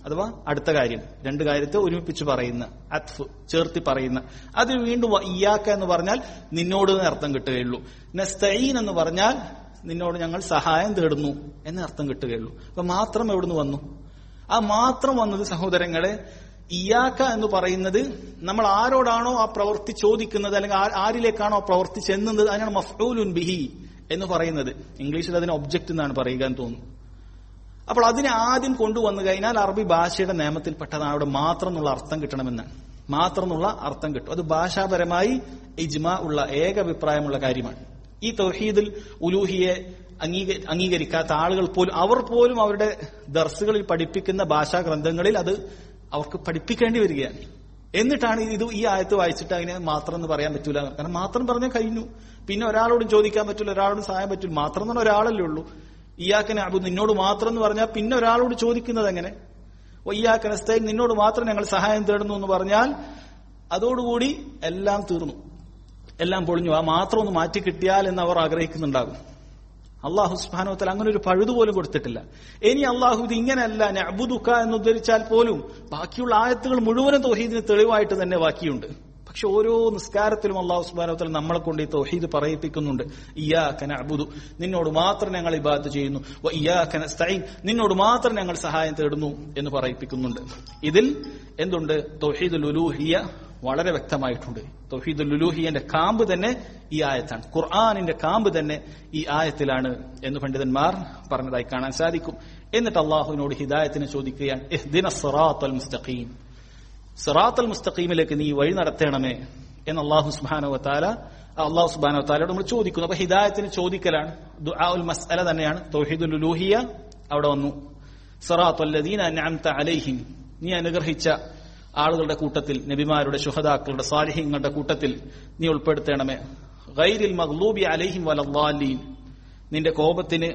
അഥവാ അടുത്ത കാര്യം രണ്ട് കാര്യത്തെ ഒരുമിപ്പിച്ച് പറയുന്ന അത്ഫ് ചേർത്തി പറയുന്ന അത് വീണ്ടും വ ഇയാക്ക എന്ന് പറഞ്ഞാൽ നിന്നോട് എന്ന് അർത്ഥം കിട്ടുകയുള്ളൂ നസ്തഈൻ എന്ന് പറഞ്ഞാൽ നിന്നോട് ഞങ്ങൾ സഹായം തേടുന്നു എന്ന അർത്ഥം കിട്ടുകയുള്ളൂ അപ്പൊ മാത്രം എവിടുന്ന് വന്നു ആ മാത്രം വന്നത് സഹോദരങ്ങളെ ഇയാക്ക എന്ന് പറയുന്നത് നമ്മൾ ആരോടാണോ ആ പ്രവൃത്തി ചോദിക്കുന്നത് അല്ലെങ്കിൽ ആ- ആരിലേക്കാണോ ആ പ്രവൃത്തി ചെന്നുന്നത് അതിനാണ് മഫ്ഊലുൻ ബിഹി എന്ന് പറയുന്നത് ഇംഗ്ലീഷിൽ അതിന് ഒബ്ജക്റ്റ് എന്നാണ് പറയുക എന്ന് തോന്നുന്നു അപ്പോൾ അതിനെ ആദ്യം കൊണ്ടുവന്നു കഴിഞ്ഞാൽ അറബി ഭാഷയുടെ നിയമത്തിൽപ്പെട്ടതാണ് അവിടെ മാത്രം എന്നുള്ള അർത്ഥം കിട്ടണമെന്നാണ് മാത്രം എന്നുള്ള അർത്ഥം കിട്ടും അത് ഭാഷാപരമായി ഇജ്മ ഉള്ള ഏക അഭിപ്രായമുള്ള കാര്യമാണ് ഈ തൗഹീദുൽ ഉലൂഹിയെ അംഗീക അംഗീകരിക്കാത്ത ആളുകൾ പോലും അവർ പോലും അവരുടെ ദർസുകളിൽ പഠിപ്പിക്കുന്ന ഭാഷാ ഗ്രന്ഥങ്ങളിൽ അത് അവർക്ക് പഠിപ്പിക്കേണ്ടി വരികയാണ് എന്നിട്ടാണ് ഇത് ഈ ആയത്ത് വായിച്ചിട്ട് അതിനെ മാത്രം എന്ന് പറയാൻ പറ്റൂല എന്ന്. കാരണം മാത്രം പറഞ്ഞാൽ കഴിഞ്ഞു പിന്നെ ഒരാളോടും ചോദിക്കാൻ പറ്റില്ല ഒരാളോടും സഹായം പറ്റില്ല മാത്രം എന്ന് പറഞ്ഞാൽ ഒരാളല്ലേ ഉള്ളൂ ഇയാക്കനെ അബു നിന്നോട് മാത്രം എന്ന് പറഞ്ഞാൽ പിന്നെ ഒരാളോട് ചോദിക്കുന്നത് എങ്ങനെ ഒയ്യാക്കനസ്ഥയിൽ നിന്നോട് മാത്രം ഞങ്ങൾ സഹായം തേടുന്നു എന്ന് പറഞ്ഞാൽ അതോടുകൂടി എല്ലാം തീർന്നു എല്ലാം പൊളിഞ്ഞു ആ മാത്രം ഒന്ന് മാറ്റി കിട്ടിയാൽ എന്ന് അവർ ആഗ്രഹിക്കുന്നുണ്ടാകും അള്ളാഹു സുബാനോത്തൽ അങ്ങനെ ഒരു പഴുതു പോലും കൊടുത്തിട്ടില്ല ഇനി അള്ളാഹു ഇത് ഇങ്ങനെയല്ല നഅബുദുക എന്ന് ഉദ്ധരിച്ചാൽ പോലും ബാക്കിയുള്ള ആയത്തുകൾ മുഴുവനും തൗഹീദിന് തെളിവായിട്ട് തന്നെ ബാക്കിയുണ്ട് പക്ഷെ ഓരോ നിസ്കാരത്തിലും അള്ളാഹു സുബാനോത്തൽ നമ്മളെ കൊണ്ട് ഈ തൗഹീദ് പറയിപ്പിക്കുന്നുണ്ട് ഇയാക്കന അബുദു നിന്നോട് മാത്രം ഞങ്ങൾ ഇബാദത്ത് ചെയ്യുന്നു വ ഇയ്യാക നസ്തഈൻ നിന്നോട് മാത്രം ഞങ്ങൾ സഹായം തേടുന്നു എന്ന് പറയിപ്പിക്കുന്നുണ്ട് ഇതിൽ എന്തുണ്ട് തൗഹീദുൽ ഉലൂഹിയ വളരെ വ്യക്തമായിട്ടുണ്ട് തൗഹീദുൽ ഉലൂഹിയന്റെ കാമ്പ് തന്നെ ഈ ആയത്താണ് ഖുർആാനിന്റെ കാമ്പ് തന്നെ ഈ ആയത്തിലാണ് എന്ന് പണ്ഡിതന്മാർ പറഞ്ഞതായി കാണാൻ സാധിക്കും എന്നിട്ട് അള്ളാഹുവിനോട് ഹിദായത്തിനെ ചോദിക്കുകയാണ് ഇഹ്ദിന സിറാത്തൽ മുസ്തഖീം സിറാത്തൽ മുസ്തഖീമിലേക്ക് നീ വഴി നടത്തണമേ എന്ന് അള്ളാഹു സുബാനോ താല അള്ളാഹു സുബാനോ താലയോട് നമ്മൾ ചോദിക്കുന്നു അപ്പൊ ഹിദായത്തിന് ചോദിക്കലാണ് ദുആഉൽ മസ്അല തന്നെയാണ് തൗഹീദുൽ ഉലൂഹിയ അവിടെ വന്നു സിറാത്തുല്ലദീന അൻഅംത അലൈഹിം നീ അനുഗ്രഹിച്ച ആളുകളുടെ കൂട്ടത്തിൽ നബിമാരുടെ ശുഹദാക്കളുടെ സാലിഹ്യങ്ങളുടെ കൂട്ടത്തിൽ നീ ഉൾപ്പെടുത്തണമേ ഗൈരിൽ മഗ്ലൂബി അലൈഹിം വലല്ലാലീൻ നിന്റെ കോപത്തിന്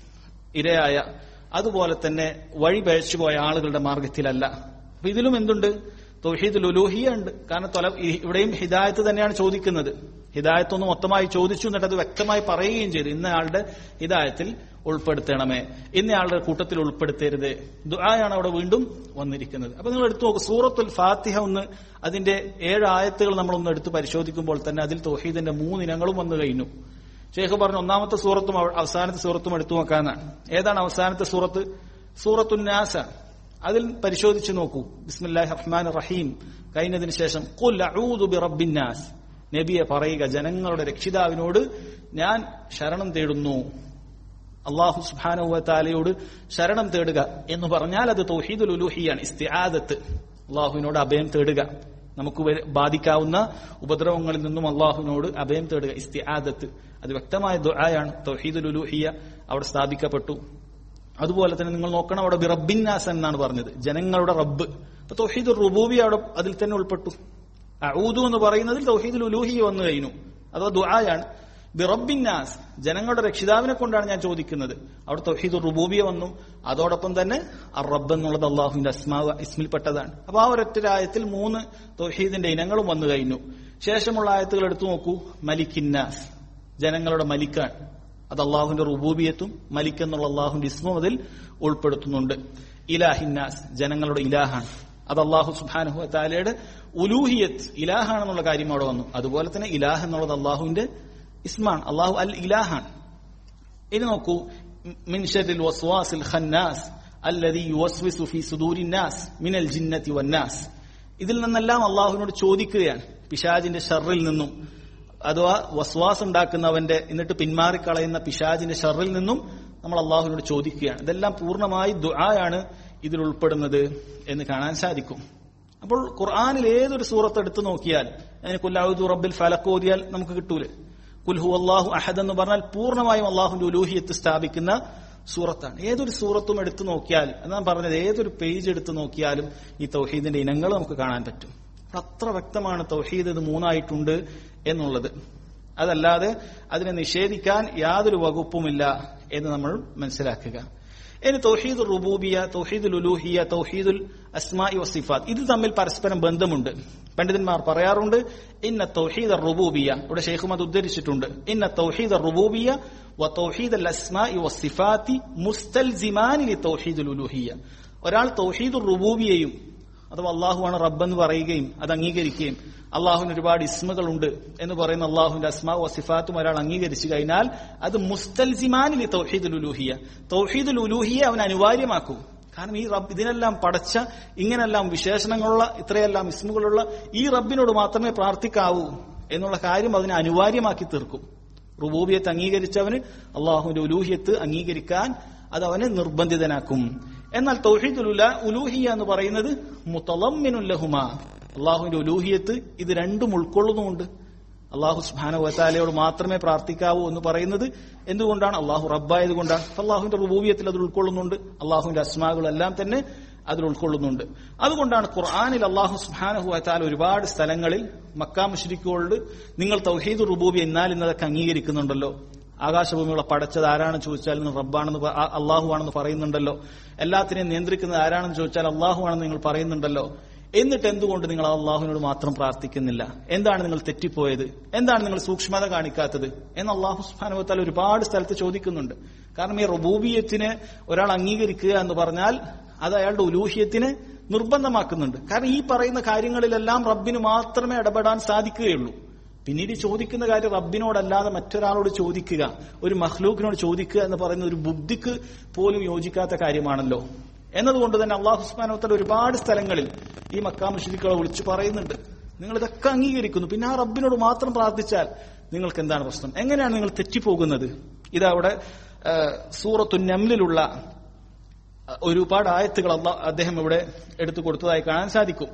ഇരയായ അതുപോലെ തന്നെ വഴി പഴച്ചുപോയ ആളുകളുടെ മാർഗത്തിലല്ല അപ്പൊ ഇതിലും എന്തുണ്ട് തൗഹീദുൽ ഉലൂഹിയ ഉണ്ട് കാരണം തൊല ഈ- ഇവിടെയും ഹിദായത്ത് തന്നെയാണ് ചോദിക്കുന്നത് ഹിദായത്ത് ഒന്ന് മൊത്തമായി ചോദിച്ചു എന്നിട്ട് അത് വ്യക്തമായി പറയുകയും ചെയ്തു ഇന്നയാളുടെ ഹിദായത്തിൽ ഉൾപ്പെടുത്തണമേ ഇന്നയാളുടെ കൂട്ടത്തിൽ ഉൾപ്പെടുത്തരുത് ദുആയാണ് അവിടെ വീണ്ടും വന്നിരിക്കുന്നത് അപ്പൊ നിങ്ങൾ എടുത്തു നോക്കൂ സൂറത്തുൽ ഫാത്തിഹ ഒന്ന് അതിന്റെ ഏഴ് ആയത്തുകൾ നമ്മളൊന്ന് എടുത്ത് പരിശോധിക്കുമ്പോൾ തന്നെ അതിൽ തൗഹീദിന്റെ മൂന്നിനങ്ങളും വന്നു കഴിഞ്ഞു ഷേഖ് പറഞ്ഞു ഒന്നാമത്തെ സൂറത്തും അവ- അവസാനത്തെ സൂറത്തും എടുത്തു നോക്കാനാണ് ഏതാണ് അവസാനത്തെ സൂറത്ത് സൂറത്തുന്നാസ അതിൽ പരിശോധിച്ചു നോക്കൂ ബിസ്മില്ലാഹി റഹ്മാൻ റഹീം കഴിഞ്ഞതിന് ശേഷം ഖുൽ അഊദു ബിറബ്ബിന്നാസ് നബിയെ പറയുക ജനങ്ങളുടെ രക്ഷിതാവിനോട് ഞാൻ ശരണം തേടുന്നു അള്ളാഹു സുബാനുവത്താലയോട് ശരണം തേടുക എന്ന് പറഞ്ഞാൽ അത് തൗഹീദുൽ ഉലൂഹിയാണ് ഇസ്തിആദത്ത് അള്ളാഹുവിനോട് അഭയം തേടുക നമുക്ക് വര- ബാധിക്കാവുന്ന ഉപദ്രവങ്ങളിൽ നിന്നും അള്ളാഹുവിനോട് അഭയം തേടുക ഇസ്തിആദത്ത് അത് വ്യക്തമായ ദുആയാണ് തൗഹീദുൽ ഉലൂഹിയ അവിടെ സ്ഥാപിക്കപ്പെട്ടു അതുപോലെ തന്നെ നിങ്ങൾ നോക്കണം അവിടെ ബിറബിന്നാസ് എന്നാണ് പറഞ്ഞത് ജനങ്ങളുടെ റബ്ബ് അപ്പൊ തൗഹീദുൽ റുബൂബി അവിടെ അതിൽ തന്നെ ഉൾപ്പെട്ടു അഊദു എന്ന് പറയുന്നതിൽ തൗഹീദുൽ ഉലൂഹി വന്നു കഴിഞ്ഞു അഥവാ ദുആയാണ് ബിറബിന്നാസ് ജനങ്ങളുടെ രക്ഷിതാവിനെ കൊണ്ടാണ് ഞാൻ ചോദിക്കുന്നത് അവിടെ തൗഹീദുൽ റുബൂബിയ വന്നു അതോടൊപ്പം തന്നെ അർ റബ്ബ് എന്നുള്ളത് അള്ളാഹുവിന്റെ അസ്മാവ് ഇസ്മിൽപ്പെട്ടതാണ് അപ്പൊ ആ ഒരൊറ്റ ആയത്തിൽ മൂന്ന് തൗഹീദിന്റെ ഇനങ്ങളും വന്നു കഴിഞ്ഞു ശേഷമുള്ള ആയത്തുകൾ എടുത്തു നോക്കൂ മലിക്കിന്നാസ് ജനങ്ങളുടെ മലിക്കാണ് അത് അള്ളാഹുവിന്റെ റുബൂബിയത്തും മലിക് എന്നുള്ള അള്ളാഹുവിന്റെ ഇസ്മും അതിൽ ഉൾപ്പെടുത്തുന്നുണ്ട് ഇലാഹിന്നാസ് ജനങ്ങളുടെ ഇലാഹാണ് അത് അള്ളാഹു സുബാനുഹു താലയുടെ ഉലൂഹിയത്ത് ഇലാഹാണെന്നുള്ള കാര്യം അവിടെ വന്നു അതുപോലെ തന്നെ ഇലാഹ് എന്നുള്ളത് അള്ളാഹുവിന്റെ ഇസ്മാണ് അള്ളാഹു അൽ ഇലാഹാണ് ഇനി നോക്കൂ മിൻ ഷർരിൽ വസ്വാസിൽ ഖന്നാസ് അല്ലദീ യുവസ്വിസു ഫീ സുദൂരിൻ നാസ് മിനൽ ജിന്നതി വന്നാസ് ഇതിൽ നിന്നെല്ലാം അള്ളാഹുവിനോട് ചോദിക്കുകയാണ് പിശാജിന്റെ ഷർറിൽ നിന്നും അഥവാ വസ്വാസ് ഉണ്ടാക്കുന്നവന്റെ എന്നിട്ട് പിന്മാറിക്കളയുന്ന പിശാജിന്റെ ഷർറിൽ നിന്നും നമ്മൾ അള്ളാഹുവിനോട് ചോദിക്കുകയാണ് ഇതെല്ലാം പൂർണ്ണമായി ദുആയാണ് ഇതിൽ ഉൾപ്പെടുന്നത് എന്ന് കാണാൻ സാധിക്കും അപ്പോൾ ഖുർആനിൽ ഏതൊരു സൂറത്ത് എടുത്തു നോക്കിയാൽ അതിന് കുല്ലാഹുദു റബ്ബിൽ ഫലക്ക് ഓതിയാൽ നമുക്ക് കിട്ടൂലേ കുൽഹു അള്ളാഹു അഹദ് എന്ന് പറഞ്ഞാൽ പൂർണ്ണമായും അള്ളാഹുന്റെ ഉലൂഹിയത്ത് സ്ഥാപിക്കുന്ന സൂറത്താണ് ഏതൊരു സൂറത്തും എടുത്തു നോക്കിയാൽ എന്നാണ് പറഞ്ഞത് ഏതൊരു പേജ് എടുത്തു നോക്കിയാലും ഈ തൗഹീദിന്റെ ഇനങ്ങൾ നമുക്ക് കാണാൻ പറ്റും അപ്പോൾ അത്ര വ്യക്തമാണ് തൗഹീദ് ഇത് മൂന്നായിട്ടുണ്ട് എന്നുള്ളത് അതല്ലാതെ അതിനെ നിഷേധിക്കാൻ യാതൊരു വകുപ്പുമില്ല എന്ന് നമ്മൾ മനസ്സിലാക്കുക ഇനി തൗഹീദുൽ റുബൂബിയ തൗഹീദുൽ ഉലൂഹിയ തൗഹീദുൽ അസ്മായി വസിഫാത്ത് ഇത് തമ്മിൽ പരസ്പരം ബന്ധമുണ്ട് പണ്ഡിതന്മാർ പറയാറുണ്ട് ഇന്ന തൗഹീദ് റുബൂബിയ ഇവിടെ ഷെയ്ഖും അത് ഉദ്ധരിച്ചിട്ടുണ്ട് ഇന്ന തൗഹീദ് റുബൂബിയ വ തൗഹീദ് അൽ അസ്മായി വസിഫാത്തി മുസ്തൽസിമാനി ലി തൗഹീദുൽ ഉലൂഹിയ ഒരാൾ തൗഹീദുർ റുബൂബിയെയും അഥവാ അള്ളാഹുവാണ് റബ്ബെന്ന് പറയുകയും അത് അംഗീകരിക്കുകയും അള്ളാഹുവിന് ഒരുപാട് ഇസ്മകളുണ്ട് എന്ന് പറയുന്ന അള്ളാഹുവിന്റെ അസ്മാ വസിഫാത്തും ഒരാൾ അംഗീകരിച്ചു കഴിഞ്ഞാൽ അത് മുസ്തൽസിമാനിൽ തൗഹീദുൽ ഉലൂഹിയ തൗഹീദുൽ ഉലൂഹിയെ അവൻ അനിവാര്യമാക്കും കാരണം ഈ റബ്ബ് ഇതിനെല്ലാം പടച്ച ഇങ്ങനെല്ലാം വിശേഷണങ്ങളുള്ള ഇത്രയെല്ലാം ഇസ്മുകളുള്ള ഈ റബ്ബിനോട് മാത്രമേ പ്രാർത്ഥിക്കാവൂ എന്നുള്ള കാര്യം അതിനെ അനിവാര്യമാക്കി തീർക്കും റുബൂബിയത്ത് അംഗീകരിച്ചവന് അള്ളാഹുവിന്റെ ഉലൂഹിയത്ത് അംഗീകരിക്കാൻ അത് അവനെ നിർബന്ധിതനാക്കും എന്നാൽ തൗഹീദുലുല ഉലൂഹിയ എന്ന് പറയുന്നത് മുത്തലമ്മിനുല്ലഹുമ അള്ളാഹുവിന്റെ ഉലൂഹിയത്ത് ഇത് രണ്ടും ഉൾക്കൊള്ളുന്നുമുണ്ട് അള്ളാഹു സുബാന വത്താലയോട് മാത്രമേ പ്രാർത്ഥിക്കാവൂ എന്ന് പറയുന്നത് എന്തുകൊണ്ടാണ് അള്ളാഹു റബ്ബായത് കൊണ്ടാണ് അള്ളാഹുവിന്റെ റുബൂബിയത്തിൽ അത് ഉൾക്കൊള്ളുന്നുണ്ട് അള്ളാഹുവിന്റെ അസ്മാകളെല്ലാം തന്നെ അതിൽ ഉൾക്കൊള്ളുന്നുണ്ട് അതുകൊണ്ടാണ് ഖുർആാനിൽ അള്ളാഹു സുബാനഹു വത്താല ഒരുപാട് സ്ഥലങ്ങളിൽ മക്കാ മുഷ്രിക്കോട് നിങ്ങൾ തൗഹീദ് റുബൂബി എന്നാൽ ഇന്നതൊക്കെ അംഗീകരിക്കുന്നുണ്ടല്ലോ ആകാശഭൂമികളെ പടച്ചത് ആരാണെന്ന് ചോദിച്ചാൽ ഇന്ന് റബ്ബാണെന്ന് പ- ആ- അള്ളാഹു ആണെന്ന് പറയുന്നുണ്ടല്ലോ എല്ലാത്തിനെയും നിയന്ത്രിക്കുന്നത് ആരാണെന്ന് ചോദിച്ചാൽ അള്ളാഹു ആണെന്ന് നിങ്ങൾ പറയുന്നുണ്ടല്ലോ എന്നിട്ട് എന്തുകൊണ്ട് നിങ്ങൾ അള്ളാഹുവിനോട് മാത്രം പ്രാർത്ഥിക്കുന്നില്ല എന്താണ് നിങ്ങൾ തെറ്റിപ്പോയത് എന്താണ് നിങ്ങൾ സൂക്ഷ്മത കാണിക്കാത്തത് എന്ന് അള്ളാഹു സുബാനുവത്താൽ ഒരുപാട് സ്ഥലത്ത് ചോദിക്കുന്നുണ്ട് കാരണം ഈ റബൂബിയത്തിനെ ഒരാൾ അംഗീകരിക്കുക എന്ന് പറഞ്ഞാൽ അത് അയാളുടെ ഉലൂഹ്യത്തിനെ നിർബന്ധമാക്കുന്നുണ്ട് കാരണം ഈ പറയുന്ന കാര്യങ്ങളിലെല്ലാം റബ്ബിന് മാത്രമേ ഇടപെടാൻ സാധിക്കുകയുള്ളൂ പിന്നീട് ഈ ചോദിക്കുന്ന കാര്യം റബ്ബിനോടല്ലാതെ മറ്റൊരാളോട് ചോദിക്കുക ഒരു മഹ്ലൂക്കിനോട് ചോദിക്കുക എന്ന് പറയുന്ന ഒരു ബുദ്ധിക്ക് പോലും യോജിക്കാത്ത കാര്യമാണല്ലോ എന്നതുകൊണ്ട് തന്നെ അള്ളാഹു സുസ്മാനോത്തൽ ഒരുപാട് സ്ഥലങ്ങളിൽ ഈ മക്കാ മുഷരിക്കളെ വിളിച്ചു പറയുന്നുണ്ട് നിങ്ങൾ ഇതൊക്കെ അംഗീകരിക്കുന്നു പിന്നെ ആ റബ്ബിനോട് മാത്രം പ്രാർത്ഥിച്ചാൽ നിങ്ങൾക്ക് എന്താണ് പ്രശ്നം എങ്ങനെയാണ് നിങ്ങൾ തെറ്റിപ്പോകുന്നത് ഇതവിടെ സൂറത്തു നംലിലുള്ള ഒരുപാട് ആയത്തുകൾ അള്ളാ- അദ്ദേഹം ഇവിടെ എടുത്തു കൊടുത്തതായി കാണാൻ സാധിക്കും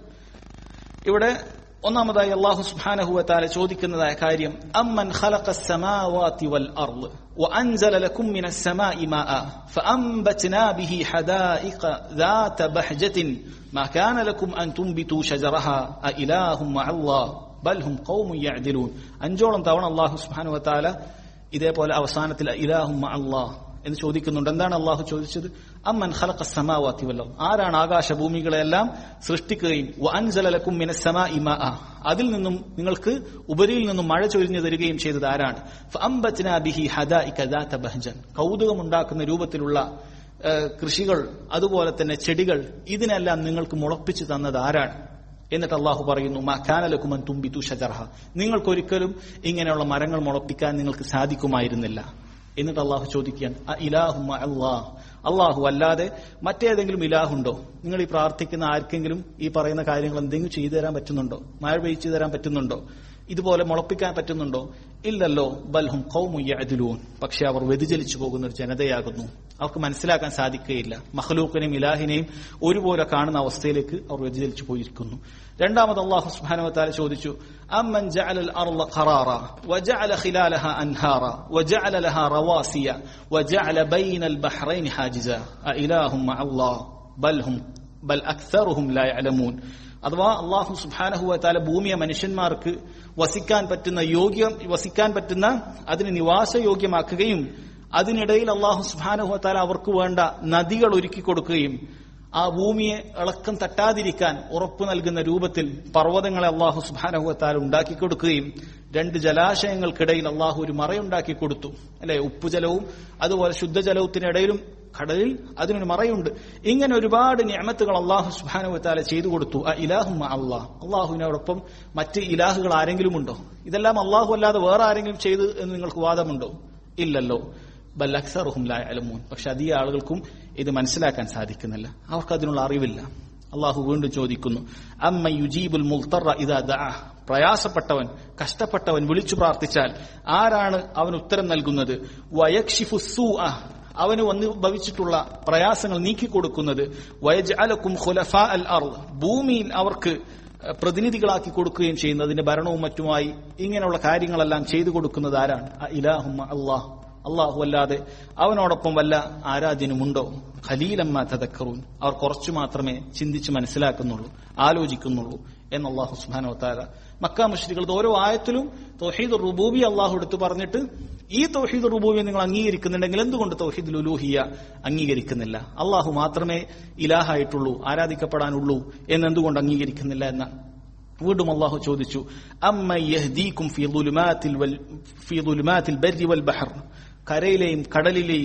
ഇവിടെ ഒന്നാമതായി അള്ളാഹു സുബ്ഹാനഹു വതആല ചോദിക്കുന്നതായ കാര്യം അമ്മൻ ഖലഖ السماوات والارض وانزل لكم من السماء ماء فانبتنا به حدائق ذات بهجة ما كان لكم ان تنبتوا شجرها أإله مع الله بل هم قوم يعدلون അഞ്ചോളം തവണ അള്ളാഹു സുബ്ഹാനഹു വതആല ഇതേപോലെ അവസാനത്തിൽ ഇലാഹും അള്ളാഹ് എന്ന് ചോദിക്കുന്നുണ്ട് എന്താണ് അള്ളാഹു ചോദിച്ചത് അമ്മൻ ഖലഖ സമാവാത്തി വല്ലോ ആരാണ് ആകാശഭൂമികളെല്ലാം സൃഷ്ടിക്കുകയും വഅൻസലലക്കും മിനസ് സമാഇ മാഅ അതിൽ നിന്നും നിങ്ങൾക്ക് ഉപരിയിൽ നിന്നും മഴ ചൊരിഞ്ഞു തരികയും ചെയ്തത് ആരാണ് ഫഅംബത്നാ ബിഹി ഹദാഇക ദാത ബഹ്ജൻ കൗതുകമുണ്ടാക്കുന്ന രൂപത്തിലുള്ള ഏഹ്, കൃഷികൾ അതുപോലെ തന്നെ ചെടികൾ ഇതിനെല്ലാം നിങ്ങൾക്ക് മുളപ്പിച്ചു തന്നത് ആരാണ് എന്നിട്ട് അള്ളാഹു പറയുന്നു മക്കാനലക്കുമൻ തുമ്പിതു ഷജർഹ നിങ്ങൾക്കൊരിക്കലും ഇങ്ങനെയുള്ള മരങ്ങൾ മുളപ്പിക്കാൻ നിങ്ങൾക്ക് സാധിക്കുമായിരുന്നില്ല എന്നിട്ട് അള്ളാഹു ചോദിക്കുകയാണ് "അ ഇലാഹും അള്ളാഹ് അള്ളാഹു അല്ലാതെ മറ്റേതെങ്കിലും ഇലാഹുണ്ടോ നിങ്ങൾ ഈ പ്രാർത്ഥിക്കുന്ന ആർക്കെങ്കിലും ഈ പറയുന്ന കാര്യങ്ങൾ എന്തെങ്കിലും ചെയ്തു തരാൻ പറ്റുന്നുണ്ടോ മഴ പെയ്ച്ചു തരാൻ പറ്റുന്നുണ്ടോ ഇതുപോലെ മുളപ്പിക്കാൻ പറ്റുന്നുണ്ടോ ഇല്ലല്ലോ ബൽഹും കൗമുയ്യഅദിലൂൻ പക്ഷെ അവർ വ്യതിചലിച്ചു പോകുന്ന ഒരു ജനതയാകുന്നു അവർക്ക് മനസ്സിലാക്കാൻ സാധിക്കുകയില്ല മഹ്ലൂക്കിനെയും ഇലാഹിനെയും ഒരുപോലെ കാണുന്ന അവസ്ഥയിലേക്ക് അവർ വ്യതിചലിച്ചു പോയിരിക്കുന്നു രണ്ടാമത് അള്ളാഹു സുബ്ഹാനഹു വതആല ചോദിച്ചു അമ്മൻ ജഅലൽ അർള ഖറാറ വജഅല ഖിലാലഹ അൻഹാറ വജഅല ലഹാ റവാസിയ വജഅല ബൈനൽ ബഹ്റൈൻ ഹാജിസ അഇലാഹും മഅല്ലാഹ് ബൽ ഹും ബൽ അക്സറുഹും ലാ യഅലമൂൻ അഥവാ അള്ളാഹു സുബ്ഹാനഹു വതആല ഭൂമിയെ മനുഷ്യന്മാർക്ക് വസിക്കാൻ പറ്റുന്ന യോഗ്യം വസിക്കാൻ പറ്റുന്ന അതിന് നിവാസയോഗ്യമാക്കുകയും അതിനിടയിൽ അള്ളാഹു സുബ്ഹാനഹു വതആല അവർക്ക് വേണ്ട നദികൾ ഒരുക്കി കൊടുക്കുകയും ആ ഭൂമിയെ ഇളക്കം തട്ടാതിരിക്കാൻ ഉറപ്പു നൽകുന്ന രൂപത്തിൽ പർവ്വതങ്ങളെ അള്ളാഹു സുബ്ഹാനഹു വതആല ഉണ്ടാക്കി കൊടുക്കുകയും രണ്ട് ജലാശയങ്ങൾക്കിടയിൽ അള്ളാഹു ഒരു മറയുണ്ടാക്കി കൊടുത്തു അല്ലെ ഉപ്പുജലവും അതുപോലെ ശുദ്ധജലത്തിനിടയിലും കടലിൽ അതിനൊരു മറയുണ്ട് ഇങ്ങനെ ഒരുപാട് നിയമത്തുകൾ അള്ളാഹു സുബാനു വത്താല ചെയ്തു കൊടുത്തു ആ ഇലാഹും അള്ളാഹ് അള്ളാഹുവിനോടൊപ്പം മറ്റ് ഇലാഹുകൾ ആരെങ്കിലും ഉണ്ടോ ഇതെല്ലാം അള്ളാഹു അല്ലാതെ വേറെ ആരെങ്കിലും ചെയ്തു എന്ന് നിങ്ങൾക്ക് വാദമുണ്ടോ ഇല്ലല്ലോ ബൽ അക്സറുഹും ലാ അലമൂൻ പക്ഷെ അധിക ആളുകൾക്കും ഇത് മനസ്സിലാക്കാൻ സാധിക്കുന്നില്ല അവർക്ക് അതിനുള്ള അറിവില്ല അള്ളാഹു വീണ്ടും ചോദിക്കുന്നു അമ്മ യുജീബുൽ മുൽത്തറ ഇതാ ദഅ പ്രയാസപ്പെട്ടവൻ കഷ്ടപ്പെട്ടവൻ വിളിച്ചു പ്രാർത്ഥിച്ചാൽ ആരാണ് അവൻ ഉത്തരം നൽകുന്നത് വയക്ഷിഫു സൂഅ അവന് വന്ന് ഭവിച്ചിട്ടുള്ള പ്രയാസങ്ങൾ നീക്കിക്കൊടുക്കുന്നത് വയജ്അലക്കും ഖുലഫാ അൽ അർദ് ഭൂമിയിൽ അവർക്ക് പ്രതിനിധികളാക്കി കൊടുക്കുകയും ചെയ്യുന്നതിന്റെ ഭരണവും മറ്റുമായി ഇങ്ങനെയുള്ള കാര്യങ്ങളെല്ലാം ചെയ്തു കൊടുക്കുന്നത് ആരാണ് ഇലാഹും അള്ളാഹ് അള്ളാഹു അല്ലാതെ അവനോടൊപ്പം വല്ല ആരാധ്യനുമുണ്ടോ ഖലീലമ്മ തദക്കറൂൻ അവർ കുറച്ചു മാത്രമേ ചിന്തിച്ച് മനസ്സിലാക്കുന്നുള്ളൂ ആലോചിക്കുന്നുള്ളൂ എന്ന് അള്ളാഹു സുബാനോ താര മക്ക മുഷ്രികൾ ഓരോ ആയത്തിലും തൗഹീദ് റുബൂബി അള്ളാഹു എടുത്തു പറഞ്ഞിട്ട് ഈ തൗഹീദ് റുബൂബിയെ നിങ്ങൾ അംഗീകരിക്കുന്നുണ്ടെങ്കിൽ എന്തുകൊണ്ട് തൗഹീദ് ലുലൂഹിയ അംഗീകരിക്കുന്നില്ല അള്ളാഹു മാത്രമേ ഇലാഹായിട്ടുള്ളൂ ആരാധിക്കപ്പെടാനുള്ളൂ എന്ന് എന്തുകൊണ്ട് അംഗീകരിക്കുന്നില്ല എന്നാണ് വീണ്ടും അള്ളാഹു ചോദിച്ചു അമ്മ യഹ്ദീക്കും ഫീ ദുലുമാത്തിൽ വൽ ഫീ ദുലുമാത്തിൽ ബർരി വൽ ബഹർ കരയിലെയും കടലിലെയും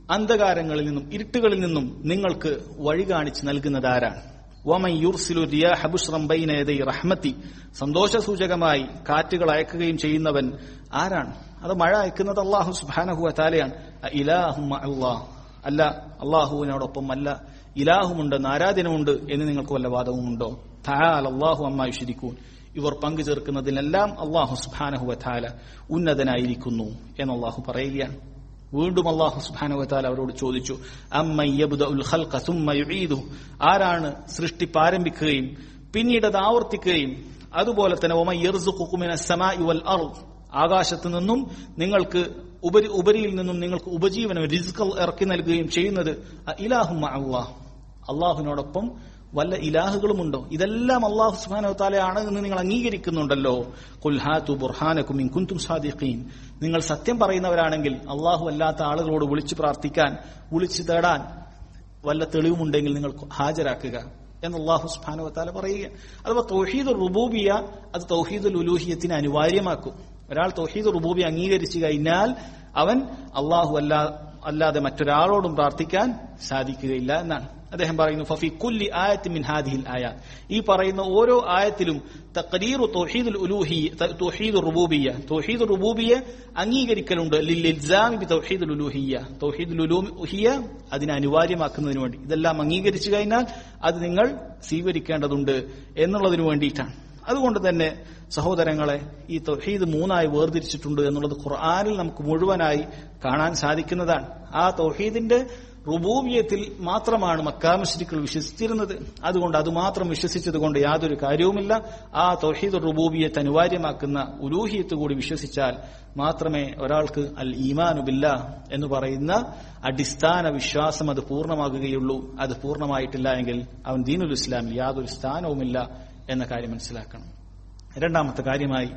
അന്ധകാരങ്ങളിൽ നിന്നും ഇരുട്ടുകളിൽ നിന്നും നിങ്ങൾക്ക് വഴി കാണിച്ച് നൽകുന്നത് ആരാണ് വമൻ യുർസിലു റിയാഹ ബുശ്റം ബൈന യദൈ റഹ്മത്തി സന്തോഷസൂചകമായി കാറ്റുകൾ അയക്കുകയും ചെയ്യുന്നവൻ ആരാണ് അത് മഴ അയക്കുന്നത് അള്ളാഹു സുബ്ഹാനഹു വതആലയാണ് ഇലാഹും അല്ലാഹ് അല്ല അള്ളാഹുവിനോടൊപ്പം അല്ല ഇലാഹുമുണ്ട് ആരാധനമുണ്ട് എന്ന് നിങ്ങൾക്ക് വല്ല വാദവുമുണ്ടോ തആല അല്ലാഹു അമ്മാ യുശ്രികൂൻ ഇവർ പങ്കു ചേർക്കുന്നതിനെല്ലാം അള്ളാഹു സുബ്ഹാനഹു വതആല ഉന്നതനായിരിക്കുന്നു എന്ന് അള്ളാഹു പറയുകയാണ് വീണ്ടും അള്ളാഹു സുബ്ഹാനഹു വതആല അവരോട് ചോദിച്ചു അമ്മൻ യബ്ദഉൽ ഖൽഖ സുമ്മ യുഈദു ആരാണ് സൃഷ്ടിപ്പ് ആരംഭിക്കുകയും പിന്നീട് അത് ആവർത്തിക്കുകയും അതുപോലെ തന്നെ ഒമൻ യർസുഖുക്കും മിനസ് സമാഇ വൽ അർദ് ആകാശത്ത് നിന്നും നിങ്ങൾക്ക് ഉപരി ഉപരിയിൽ നിന്നും നിങ്ങൾക്ക് ഉപജീവനം റിസ്ക് ഇറക്കി നൽകുകയും ചെയ്യുന്നത് ഇലാഹും അള്ളാഹ് അള്ളാഹുവിനോടൊപ്പം വല്ല ഇലാഹുകളുമുണ്ടോ ഇതെല്ലാം അള്ളാഹു സുബാനോ താലയാണ് എന്ന് നിങ്ങൾ അംഗീകരിക്കുന്നുണ്ടല്ലോ കുൽഹാത്തു ബുർഹാനക്കും കുന്തും സാദിഖീൻ നിങ്ങൾ സത്യം പറയുന്നവരാണെങ്കിൽ അള്ളാഹു അല്ലാത്ത ആളുകളോട് വിളിച്ചു പ്രാർത്ഥിക്കാൻ വിളിച്ചു തേടാൻ വല്ല തെളിവുമുണ്ടെങ്കിൽ നിങ്ങൾ ഹാജരാക്കുക എന്ന് അള്ളാഹു സുബാനോ താല പറയുക അഥവാ തൗഹീദ് റുബൂബിയ അത് തൗഹീദുൽ ഉലൂഹിയത്തിന് അനിവാര്യമാക്കും ഒരാൾ തൗഹീദ് റുബൂബി അംഗീകരിച്ചു കഴിഞ്ഞാൽ അവൻ അള്ളാഹു അല്ലാ അല്ലാതെ മറ്റൊരാളോടും പ്രാർത്ഥിക്കാൻ സാധിക്കുകയില്ല എന്നാണ് അദ്ദേഹം പറയുന്നു ഫഫി കുല്ലി ആയത്ത് മിൻ ഹാദിഹിൽ ആയാത്ത് ഈ പറയുന്ന ഓരോ ആയത്തിലും തഖരീറു തൗഹീദുൽ ഉലൂഹി തൗഹീദുർ റുബൂബിയ്യ തൗഹീദുർ റുബൂബിയ്യ അംഗീകരിക്കലുണ്ട് ലിൽ ഇൽസാമി ബി തൗഹീദുൽ ഉലൂഹിയ്യ തൗഹീദുൽ ഉലൂഹിയ്യ അതിനെ അനിവാര്യമാക്കുന്നതിന് വേണ്ടി ഇതെല്ലാം അംഗീകരിച്ചു കഴിഞ്ഞാൽ അത് നിങ്ങൾ സ്വീകരിക്കേണ്ടതുണ്ട് എന്നുള്ളതിനു വേണ്ടിയിട്ടാണ് അതുകൊണ്ട് തന്നെ സഹോദരങ്ങളെ ഈ തൗഹീദ് മൂന്നായി വേർതിരിച്ചിട്ടുണ്ട് എന്നുള്ളത് ഖുർആാനിൽ നമുക്ക് മുഴുവനായി കാണാൻ സാധിക്കുന്നതാണ് ആ തൗഹീദിന്റെ റുബൂബിയത്തിൽ മാത്രമാണ് മക്കാമശ്രിക്കൾ വിശ്വസിച്ചിരുന്നത് അതുകൊണ്ട് അത് മാത്രം വിശ്വസിച്ചത് കൊണ്ട് യാതൊരു കാര്യവുമില്ല ആ തൗഹീദ് റുബൂബിയത്ത് അനിവാര്യമാക്കുന്ന ഉലൂഹിയത്ത് കൂടി വിശ്വസിച്ചാൽ മാത്രമേ ഒരാൾക്ക് അൽ ഈമാനുബില്ല എന്ന് പറയുന്ന അടിസ്ഥാന വിശ്വാസം അത് പൂർണ്ണമാകുകയുള്ളൂ അത് പൂർണ്ണമായിട്ടില്ല എങ്കിൽ അവൻ ദീനുൽ ഇസ്ലാമിൽ യാതൊരു സ്ഥാനവുമില്ല എന്ന കാര്യം മനസ്സിലാക്കണം രണ്ടാമത്തെ കാര്യമായി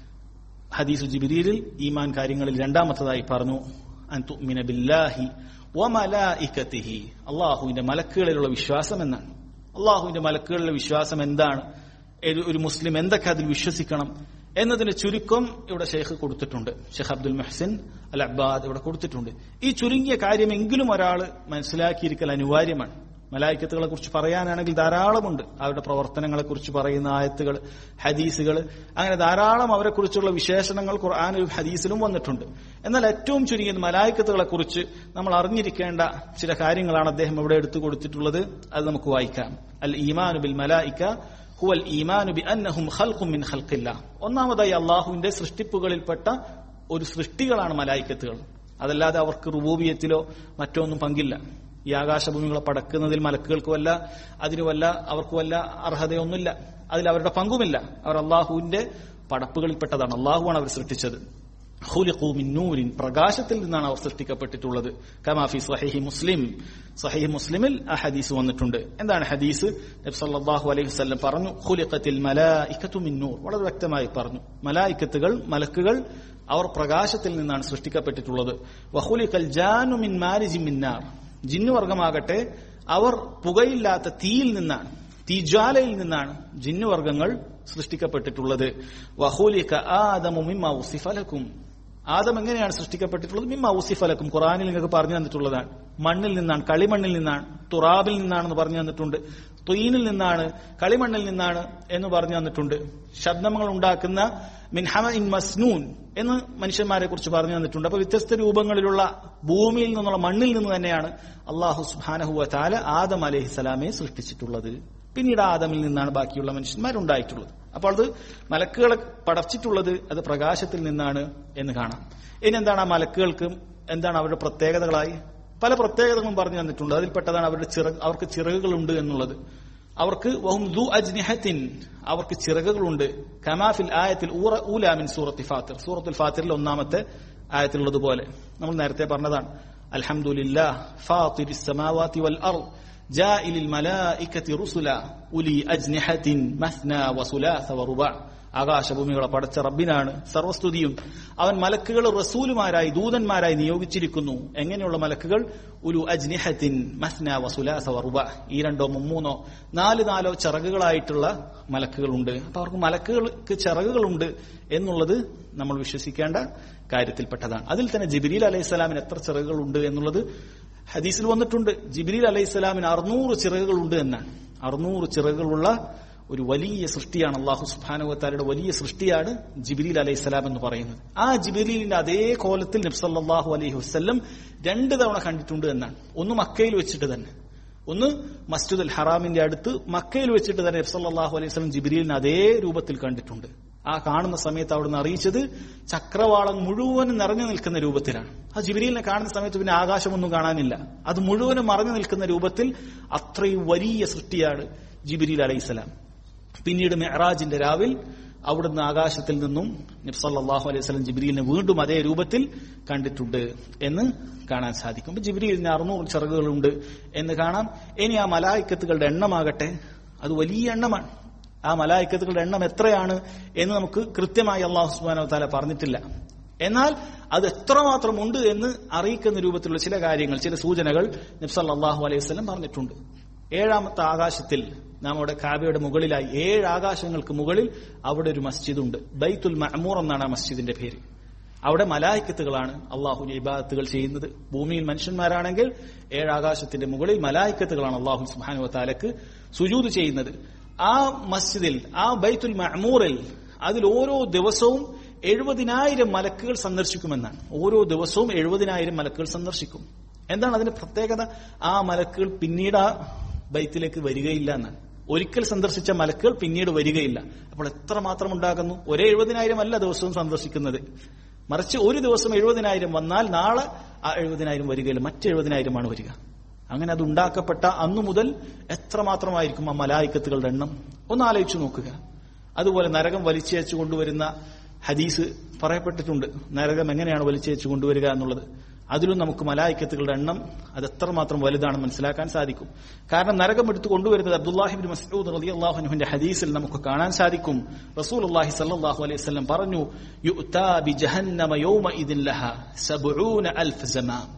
ഹദീസു ജിബിരിയിൽ ഈമാൻ കാര്യങ്ങളിൽ രണ്ടാമത്തതായി പറഞ്ഞു അൻതുമിന ബില്ലാഹി വമലായിക്കത്തിഹി അള്ളാഹുവിന്റെ മലക്കുകളിലുള്ള വിശ്വാസം എന്നാണ് അള്ളാഹുവിന്റെ മലക്കുകളിലെ വിശ്വാസം എന്താണ് ഒരു മുസ്ലിം എന്തൊക്കെ അതിൽ വിശ്വസിക്കണം എന്നതിന് ചുരുക്കം ഇവിടെ ഷെയ്ഖ് കൊടുത്തിട്ടുണ്ട് ഷെയ്ഖ് അബ്ദുൽ മെഹ്സിൻ അൽ അബ്ബാദ് ഇവിടെ കൊടുത്തിട്ടുണ്ട് ഈ ചുരുങ്ങിയ കാര്യമെങ്കിലും ഒരാൾ മനസ്സിലാക്കിയിരിക്കൽ അനിവാര്യമാണ് മലായിക്കത്തുകളെ കുറിച്ച് പറയാനാണെങ്കിൽ ധാരാളമുണ്ട് അവരുടെ പ്രവർത്തനങ്ങളെ കുറിച്ച് പറയുന്ന ആയത്തുകൾ ഹദീസുകൾ അങ്ങനെ ധാരാളം അവരെ കുറിച്ചുള്ള വിശേഷണങ്ങൾ ഖുർആാനിലും ഹദീസിലും വന്നിട്ടുണ്ട് എന്നാൽ ഏറ്റവും ചുരുങ്ങിയത് മലായിക്കത്തുകളെ കുറിച്ച് നമ്മൾ അറിഞ്ഞിരിക്കേണ്ട ചില കാര്യങ്ങളാണ് അദ്ദേഹം ഇവിടെ എടുത്തു കൊടുത്തിട്ടുള്ളത് അത് നമുക്ക് വായിക്കാം അൽ ഈമാനു ബിൽ മലായിക്ക ഹുവൽ ഈമാനു ബി അന്നഹും ഖൽഖും മിൻ ഖൽഖില്ല ഒന്നാമതായി അള്ളാഹുവിന്റെ സൃഷ്ടിപ്പുകളിൽപ്പെട്ട ഒരു സൃഷ്ടികളാണ് മലായിക്കത്തുകൾ അതല്ലാതെ അവർക്ക് റുബൂബിയത്തിലോ മറ്റോ ഒന്നും പങ്കില്ല ഈ ആകാശഭൂമികളെ പടക്കുന്നതിൽ മലക്കുകൾക്ക് വല്ല അതിന് വല്ല അവർക്ക് വല്ല അർഹതയൊന്നുമില്ല അതിൽ അവരുടെ പങ്കുമില്ല അവർ അള്ളാഹുവിന്റെ പടപ്പുകളിൽപ്പെട്ടതാണ് അള്ളാഹുവാണ് അവർ സൃഷ്ടിച്ചത് നൂരിൻ പ്രകാശത്തിൽ നിന്നാണ് അവർ സൃഷ്ടിക്കപ്പെട്ടിട്ടുള്ളത് കമാഫി സഹീഹി മുസ്ലിം സഹീഹി മുസ്ലിമിൽ ആ ഹദീസ് വന്നിട്ടുണ്ട് എന്താണ് ഹദീസ് നബ്സല്ലാഹു അലൈഹി വസല്ലം പറഞ്ഞു ഖുലിഖത്തിൽ മലായിക്കത്തു മിന്നൂർ വളരെ വ്യക്തമായി പറഞ്ഞു മലായിക്കത്തുകൾ മലക്കുകൾ അവർ പ്രകാശത്തിൽ നിന്നാണ് സൃഷ്ടിക്കപ്പെട്ടിട്ടുള്ളത് വഹുലിഖൽ ജാനു മിൻ മാരിജി മിന്നാർ ജിന്നുവർഗമാകട്ടെ അവർ പുകയില്ലാത്ത തീയിൽ നിന്നാണ് തീജ്വാലയിൽ നിന്നാണ് ജിന്നുവർഗങ്ങൾ സൃഷ്ടിക്കപ്പെട്ടിട്ടുള്ളത് വഹൂലിക്ക ആദമു മിമ്മ ഉസിഫലക്കും ആദം എങ്ങനെയാണ് സൃഷ്ടിക്കപ്പെട്ടിട്ടുള്ളത് മിമ്മ ഉസിഫലക്കും ഖുറാനിൽ നിങ്ങൾക്ക് പറഞ്ഞു തന്നിട്ടുള്ളതാണ് മണ്ണിൽ നിന്നാണ് കളിമണ്ണിൽ നിന്നാണ് തുറാബിൽ നിന്നാണെന്ന് പറഞ്ഞു തന്നിട്ടുണ്ട് തൊയ്നിൽ നിന്നാണ് കളിമണ്ണിൽ നിന്നാണ് എന്ന് പറഞ്ഞു തന്നിട്ടുണ്ട് ശബ്ദങ്ങൾ ഉണ്ടാക്കുന്ന മിൻഹമ ഇൻ മസ്നൂൻ എന്ന് മനുഷ്യന്മാരെ കുറിച്ച് പറഞ്ഞു തന്നിട്ടുണ്ട് അപ്പൊ വ്യത്യസ്ത രൂപങ്ങളിലുള്ള ഭൂമിയിൽ നിന്നുള്ള മണ്ണിൽ നിന്ന് തന്നെയാണ് അള്ളാഹു സുബാനഹുവ താല ആദം അലഹിസലാമെ സൃഷ്ടിച്ചിട്ടുള്ളത് പിന്നീട് ആദമിൽ നിന്നാണ് ബാക്കിയുള്ള മനുഷ്യന്മാരുണ്ടായിട്ടുള്ളത് അപ്പോൾ അത് മലക്കുകളെ പടച്ചിട്ടുള്ളത് അത് പ്രകാശത്തിൽ നിന്നാണ് എന്ന് കാണാം ഇനി എന്താണ് ആ മലക്കുകൾക്ക് എന്താണ് അവരുടെ പ്രത്യേകതകളായി പല പ്രത്യേകതകളും പറഞ്ഞു തന്നിട്ടുണ്ട് അതിൽപ്പെട്ടതാണ് അവരുടെ ചിറ അവർക്ക് ചിറകുകളുണ്ട് എന്നുള്ളത് അവർക്ക് വഹും ദു അജ്നിഹത്തിൻ അവർക്ക് ചിറകുകളുണ്ട് കമാഫിൽ ആയത്തിൽ ഊറ ഊലാമിൻ സൂറത്തി ഫാത്തിർ സൂറത്തുൽ ഫാത്തിറിൽ ഒന്നാമത്തെ ആയത്തിലുള്ളതുപോലെ നമ്മൾ നേരത്തെ പറഞ്ഞതാണ് അൽഹംദുലില്ലാ ഫാത്തിരി സമാവാതി വൽ അർദ് جائل الملائكة رسلا أولي أجنحة مثنى وثلاث ورباع ആകാശഭൂമികളെ പടച്ച റബ്ബിനാണ് സർവസ്തുതിയും അവൻ മലക്കുകൾ റസൂലുമാരായി ദൂതന്മാരായി നിയോഗിച്ചിരിക്കുന്നു എങ്ങനെയുള്ള മലക്കുകൾ ഒരു അജ്നിഹത്തിൻ മസ്ന വസുലാസ വറുബ ഈ രണ്ടോ മൂന്നോ നാല് നാലോ ചിറകുകളായിട്ടുള്ള മലക്കുകളുണ്ട് അപ്പൊ അവർക്ക് മലക്കുകൾക്ക് ചിറകുകളുണ്ട് എന്നുള്ളത് നമ്മൾ വിശ്വസിക്കേണ്ട കാര്യത്തിൽപ്പെട്ടതാണ് അതിൽ തന്നെ ജിബിരിൽ അലൈഹി സ്വലാമിന് എത്ര ചിറകുകളുണ്ട് എന്നുള്ളത് ഹദീസിൽ വന്നിട്ടുണ്ട് ജിബ്രീൽ അലൈഹി സ്വലാമിന് അറുന്നൂറ് ചിറകുകളുണ്ട് എന്നാണ് അറുന്നൂറ് ചിറകുകളുള്ള ഒരു വലിയ സൃഷ്ടിയാണ് അള്ളാഹു സുബാനുവത്താലയുടെ വലിയ സൃഷ്ടിയാണ് ജിബിലീൽ അലൈഹി സ്വലാം എന്ന് പറയുന്നത് ആ ജിബിലീലിന്റെ അതേ കോലത്തിൽ നബ്സല്ലാഹു അലൈഹി വസ്ല്ലം രണ്ട് തവണ കണ്ടിട്ടുണ്ട് എന്നാണ് ഒന്ന് മക്കയിൽ വെച്ചിട്ട് തന്നെ ഒന്ന് മസ്ജിദ് അൽ ഹറാമിന്റെ അടുത്ത് മക്കയിൽ വെച്ചിട്ട് തന്നെ നബ്സല്ലാഹു അലൈഹി വസ്ലം ജിബിലീലിനെ അതേ രൂപത്തിൽ കണ്ടിട്ടുണ്ട് ആ കാണുന്ന സമയത്ത് അവിടുന്ന് അറിയിച്ചത് ചക്രവാളം മുഴുവനും നിറഞ്ഞു നിൽക്കുന്ന രൂപത്തിലാണ് ആ ജിബിരിലിനെ കാണുന്ന സമയത്ത് പിന്നെ ആകാശമൊന്നും കാണാനില്ല അത് മുഴുവനും മറഞ്ഞു നിൽക്കുന്ന രൂപത്തിൽ അത്രയും വലിയ സൃഷ്ടിയാണ് ജിബിരിൽ അലൈഹിസ്സലാം പിന്നീട് മെഹറാജിന്റെ രാവിൽ അവിടുന്ന് ആകാശത്തിൽ നിന്നും നബ്സല്ലാഹു അലൈഹി സ്വലം ജിബ്രീലിനെ വീണ്ടും അതേ രൂപത്തിൽ കണ്ടിട്ടുണ്ട് എന്ന് കാണാൻ സാധിക്കും അപ്പൊ ജിബ്രീലിന് അറുന്നൂറ് ചിറകുകളുണ്ട് എന്ന് കാണാം ഇനി ആ മലായിക്കത്തുകളുടെ എണ്ണമാകട്ടെ അത് വലിയ എണ്ണമാണ് ആ മലായിക്കത്തുകളുടെ എണ്ണം എത്രയാണ് എന്ന് നമുക്ക് കൃത്യമായി അള്ളാഹു സുബാനോ താല പറഞ്ഞിട്ടില്ല എന്നാൽ അത് എത്രമാത്രം ഉണ്ട് എന്ന് അറിയിക്കുന്ന രൂപത്തിലുള്ള ചില കാര്യങ്ങൾ ചില സൂചനകൾ നബ്സല്ലാഹു അലൈഹി വസ്ലം പറഞ്ഞിട്ടുണ്ട് ഏഴാമത്തെ ആകാശത്തിൽ നാം അവിടെ കാബയുടെ മുകളിലായി ഏഴ് ആകാശങ്ങൾക്ക് മുകളിൽ അവിടെ ഒരു മസ്ജിദ് ഉണ്ട് ബൈത്തുൽ മഅമൂർ എന്നാണ് ആ മസ്ജിദിന്റെ പേര് അവിടെ മലായിക്കത്തുകളാണ് അള്ളാഹുവിന്റെ ഇബാദത്തുകൾ ചെയ്യുന്നത് ഭൂമിയിൽ മനുഷ്യന്മാരാണെങ്കിൽ ഏഴ് ആകാശത്തിന്റെ മുകളിൽ മലായിക്കത്തുകളാണ് അള്ളാഹു സുബാനു താലക്ക് സുജൂത് ചെയ്യുന്നത് ആ മസ്ജിദിൽ ആ ബൈത്തുൽ മഅമൂറിൽ അതിൽ ഓരോ ദിവസവും എഴുപതിനായിരം മലക്കുകൾ സന്ദർശിക്കുമെന്നാണ് ഓരോ ദിവസവും എഴുപതിനായിരം മലക്കുകൾ സന്ദർശിക്കും എന്താണ് അതിന്റെ പ്രത്യേകത ആ മലക്കുകൾ പിന്നീട് ആ ബൈത്തിലേക്ക് വരികയില്ല എന്നാണ് ഒരിക്കൽ സന്ദർശിച്ച മലക്കുകൾ പിന്നീട് വരികയില്ല അപ്പോൾ എത്ര മാത്രം ഉണ്ടാകുന്നു ഒരേ എഴുപതിനായിരം അല്ല ദിവസവും സന്ദർശിക്കുന്നത് മറിച്ച് ഒരു ദിവസം എഴുപതിനായിരം വന്നാൽ നാളെ ആ എഴുപതിനായിരം വരികയില്ല മറ്റ് എഴുപതിനായിരമാണ് വരിക അങ്ങനെ അത് ഉണ്ടാക്കപ്പെട്ട അന്നു മുതൽ എത്രമാത്രമായിരിക്കും ആ മലായിക്കത്തുകളുടെ എണ്ണം ഒന്ന് ആലോചിച്ചു നോക്കുക അതുപോലെ നരകം വലിച്ചേച്ചു കൊണ്ടുവരുന്ന ഹദീസ് പറയപ്പെട്ടിട്ടുണ്ട് നരകം എങ്ങനെയാണ് വലിച്ചേച്ചു കൊണ്ടുവരിക എന്നുള്ളത് അതിലും നമുക്ക് മലായിക്കത്തുകളുടെ എണ്ണം അത് എത്രമാത്രം വലുതാണെന്ന് മനസ്സിലാക്കാൻ സാധിക്കും കാരണം നരകം എടുത്തു കൊണ്ടുവരുന്നത് അബ്ദുല്ലാഹിബിൻ മസ്ഊദ് റലി അള്ളാഹുനുവിന്റെ ഹദീസിൽ നമുക്ക് കാണാൻ സാധിക്കും റസൂൽ അള്ളാഹി സല്ലാഹു അലൈഹി വസല്ലം പറഞ്ഞു യുഅ്താ ബിജഹന്നമ യൗമഇദിൻ ലഹ സബ്ഊന അൽഫ് സമാം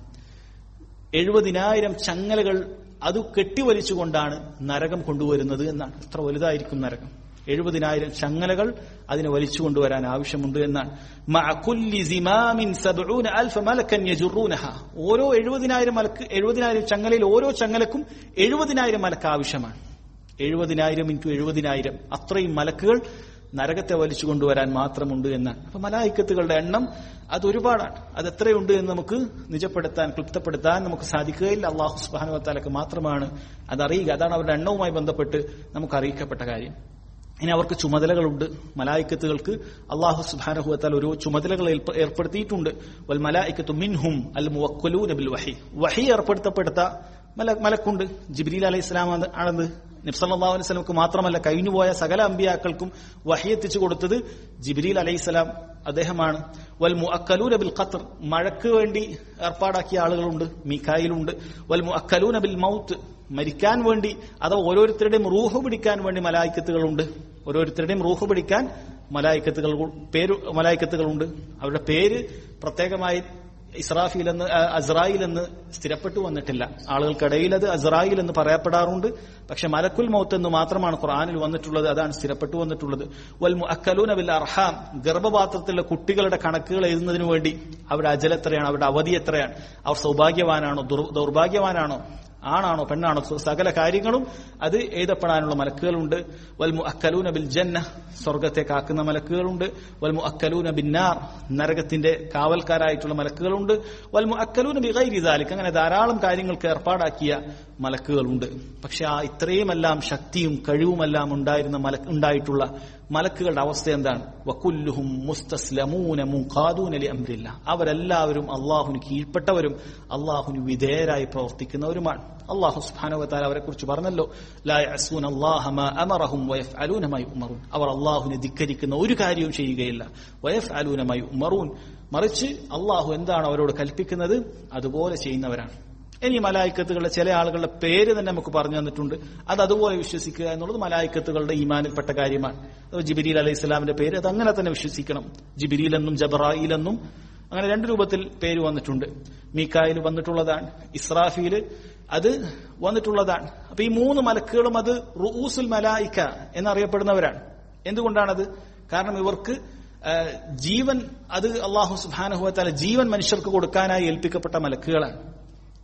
എഴുപതിനായിരം ചങ്ങലകൾ അത് കെട്ടിവലിച്ചുകൊണ്ടാണ് നരകം കൊണ്ടുവരുന്നത് എന്നാണ് എത്ര വലുതായിരിക്കും നരകം എഴുപതിനായിരം ചങ്ങലകൾ അതിനെ വലിച്ചു കൊണ്ടുവരാൻ ആവശ്യമുണ്ട് എന്നാണ് ഓരോ എഴുപതിനായിരം മലക്ക് എഴുപതിനായിരം ചങ്ങലയിൽ ഓരോ ചങ്ങലക്കും എഴുപതിനായിരം മലക്ക് ആവശ്യമാണ് എഴുപതിനായിരം ഇൻറ്റു എഴുപതിനായിരം അത്രയും മലക്കുകൾ നരകത്തെ വലിച്ചു കൊണ്ടുവരാൻ മാത്രമുണ്ട് എന്നാണ് അപ്പൊ മലായിക്കത്തുകളുടെ എണ്ണം അത് ഒരുപാടാണ് അത് എത്രയുണ്ട് എന്ന് നമുക്ക് നിജപ്പെടുത്താൻ ക്ലിപ്തപ്പെടുത്താൻ നമുക്ക് സാധിക്കുകയില്ല അള്ളാഹു സുബാനുവത്താലക്ക് മാത്രമാണ് അത് അറിയുക അതാണ് അവരുടെ എണ്ണവുമായി ബന്ധപ്പെട്ട് നമുക്ക് അറിയിക്കപ്പെട്ട കാര്യം ഇനി അവർക്ക് ചുമതലകളുണ്ട് മലായിക്കത്തുകൾക്ക് അള്ളാഹു സുബാനഹുവത്താൽ ഒരു ചുമതലകൾ ഏർപ്പെടുത്തിയിട്ടുണ്ട് വൽ മലായിക്കത്തു മിൻഹും അൽ മുവക്കലൂന ബിൽ വഹി വഹി ഏർപ്പെടുത്തപ്പെടുത്ത മല മലക്കുണ്ട് ജിബ്രീൽ അലൈഹി ഇസ്ലാം ആണെന്ന് നബ്സല്ലാ അലൈഹി സ്വലമക്ക് മാത്രമല്ല കഴിഞ്ഞുപോയ സകല അമ്പിയാക്കൾക്കും വഹി എത്തിച്ചു കൊടുത്തത് ജിബ്രീൽ അലൈഹി സ്വലാം അദ്ദേഹമാണ് വൽ മുഅക്കലൂന ബിൽ ഖത്തർ മഴയ്ക്ക് വേണ്ടി ഏർപ്പാടാക്കിയ ആളുകളുണ്ട് മീക്കായിലുണ്ട് വൽ മുഅക്കലൂന ബിൽ മൗത്ത് മരിക്കാൻ വേണ്ടി അഥവാ ഓരോരുത്തരുടെയും റൂഹ് പിടിക്കാൻ വേണ്ടി മലായിക്കത്തുകളുണ്ട് ഓരോരുത്തരുടെയും റൂഹ് പിടിക്കാൻ മലായിക്കത്തുകൾ പേര് മലായിക്കത്തുകളുണ്ട് അവരുടെ പേര് പ്രത്യേകമായി ഇസ്രാഫീൽ എന്ന് അസ്രായിൽ എന്ന് സ്ഥിരപ്പെട്ടു വന്നിട്ടില്ല ആളുകൾക്കിടയിൽ അത് അസ്രായിൽ എന്ന് പറയപ്പെടാറുണ്ട് പക്ഷെ മലക്കുൽ മൗത്ത് എന്ന് മാത്രമാണ് ഖുർആാനിൽ വന്നിട്ടുള്ളത് അതാണ് സ്ഥിരപ്പെട്ടു വന്നിട്ടുള്ളത് വൽ അക്കലൂന ബിൽ അർഹാം ഗർഭപാത്രത്തിലെ കുട്ടികളുടെ കണക്കുകൾ എഴുതുന്നതിന് വേണ്ടി അവരുടെ അജൽ എത്രയാണ് അവരുടെ അവധി എത്രയാണ് അവർ സൗഭാഗ്യവാനാണോ ദൗർഭാഗ്യവാനാണോ ആണാണോ പെണ്ണാണോ സകല കാര്യങ്ങളും അത് എഴുതപ്പെടാനുള്ള മലക്കുകളുണ്ട് വൽമു അക്കലൂന ബിൽ ജന്ന സ്വർഗത്തെ കാക്കുന്ന മലക്കുകളുണ്ട് വൽമു അക്കലൂന ബിന്നാർ നരകത്തിന്റെ കാവൽക്കാരായിട്ടുള്ള മലക്കുകളുണ്ട് വൽമു അക്കലൂന ബിഗൈരിദാലിക്ക് അങ്ങനെ ധാരാളം കാര്യങ്ങൾക്ക് ഏർപ്പാടാക്കിയ മലക്കുകളുണ്ട് പക്ഷെ ആ ഇത്രയുമെല്ലാം ശക്തിയും കഴിവുമെല്ലാം ഉണ്ടായിരുന്ന മല ഉണ്ടായിട്ടുള്ള മലക്കുകളുടെ അവസ്ഥ എന്താണ് വക്കുല്ലുഹും മുസ്തസ്ലമൂന മുഖാദൂനലി അമ്രില്ല അവരെല്ലാവരും അള്ളാഹുന് കീഴ്പ്പെട്ടവരും അള്ളാഹുന് വിധേയരായി പ്രവർത്തിക്കുന്നവരുമാണ് അള്ളാഹു സുബാനുവത്താൽ അവരെ കുറിച്ച് പറഞ്ഞല്ലോ അലൂനമായി ഉമറൂൻ അവർ അള്ളാഹുവിനെ ധിക്കരിക്കുന്ന ഒരു കാര്യവും ചെയ്യുകയില്ല വയഫ് അലൂനമായി ഉമറൂൻ മറിച്ച് അള്ളാഹു എന്താണ് അവരോട് കൽപ്പിക്കുന്നത് അതുപോലെ ചെയ്യുന്നവരാണ് ഇനി മലായിക്കത്തുകളുടെ ചില ആളുകളുടെ പേര് തന്നെ നമുക്ക് പറഞ്ഞു തന്നിട്ടുണ്ട് അത് അതുപോലെ വിശ്വസിക്കുക എന്നുള്ളത് മലായിക്കത്തുകളുടെ ഈമാനിൽപ്പെട്ട കാര്യമാണ് ജിബിരിൽ അലൈഹി ഇസ്ലാമിന്റെ പേര് അത് അങ്ങനെ തന്നെ വിശ്വസിക്കണം ജിബിരിൽ എന്നും ജബറായിൽ എന്നും അങ്ങനെ രണ്ട് രൂപത്തിൽ പേര് വന്നിട്ടുണ്ട് മീക്കായിൽ വന്നിട്ടുള്ളതാണ് ഇസ്രാഫിയില് അത് വന്നിട്ടുള്ളതാണ് അപ്പൊ ഈ മൂന്ന് മലക്കുകളും അത് റുഊസുൽ മലായിക്ക എന്നറിയപ്പെടുന്നവരാണ് എന്തുകൊണ്ടാണത് കാരണം ഇവർക്ക് ജീവൻ അത് അള്ളാഹു സുബാനഹുവത്താല ജീവൻ മനുഷ്യർക്ക് കൊടുക്കാനായി ഏൽപ്പിക്കപ്പെട്ട മലക്കുകളാണ്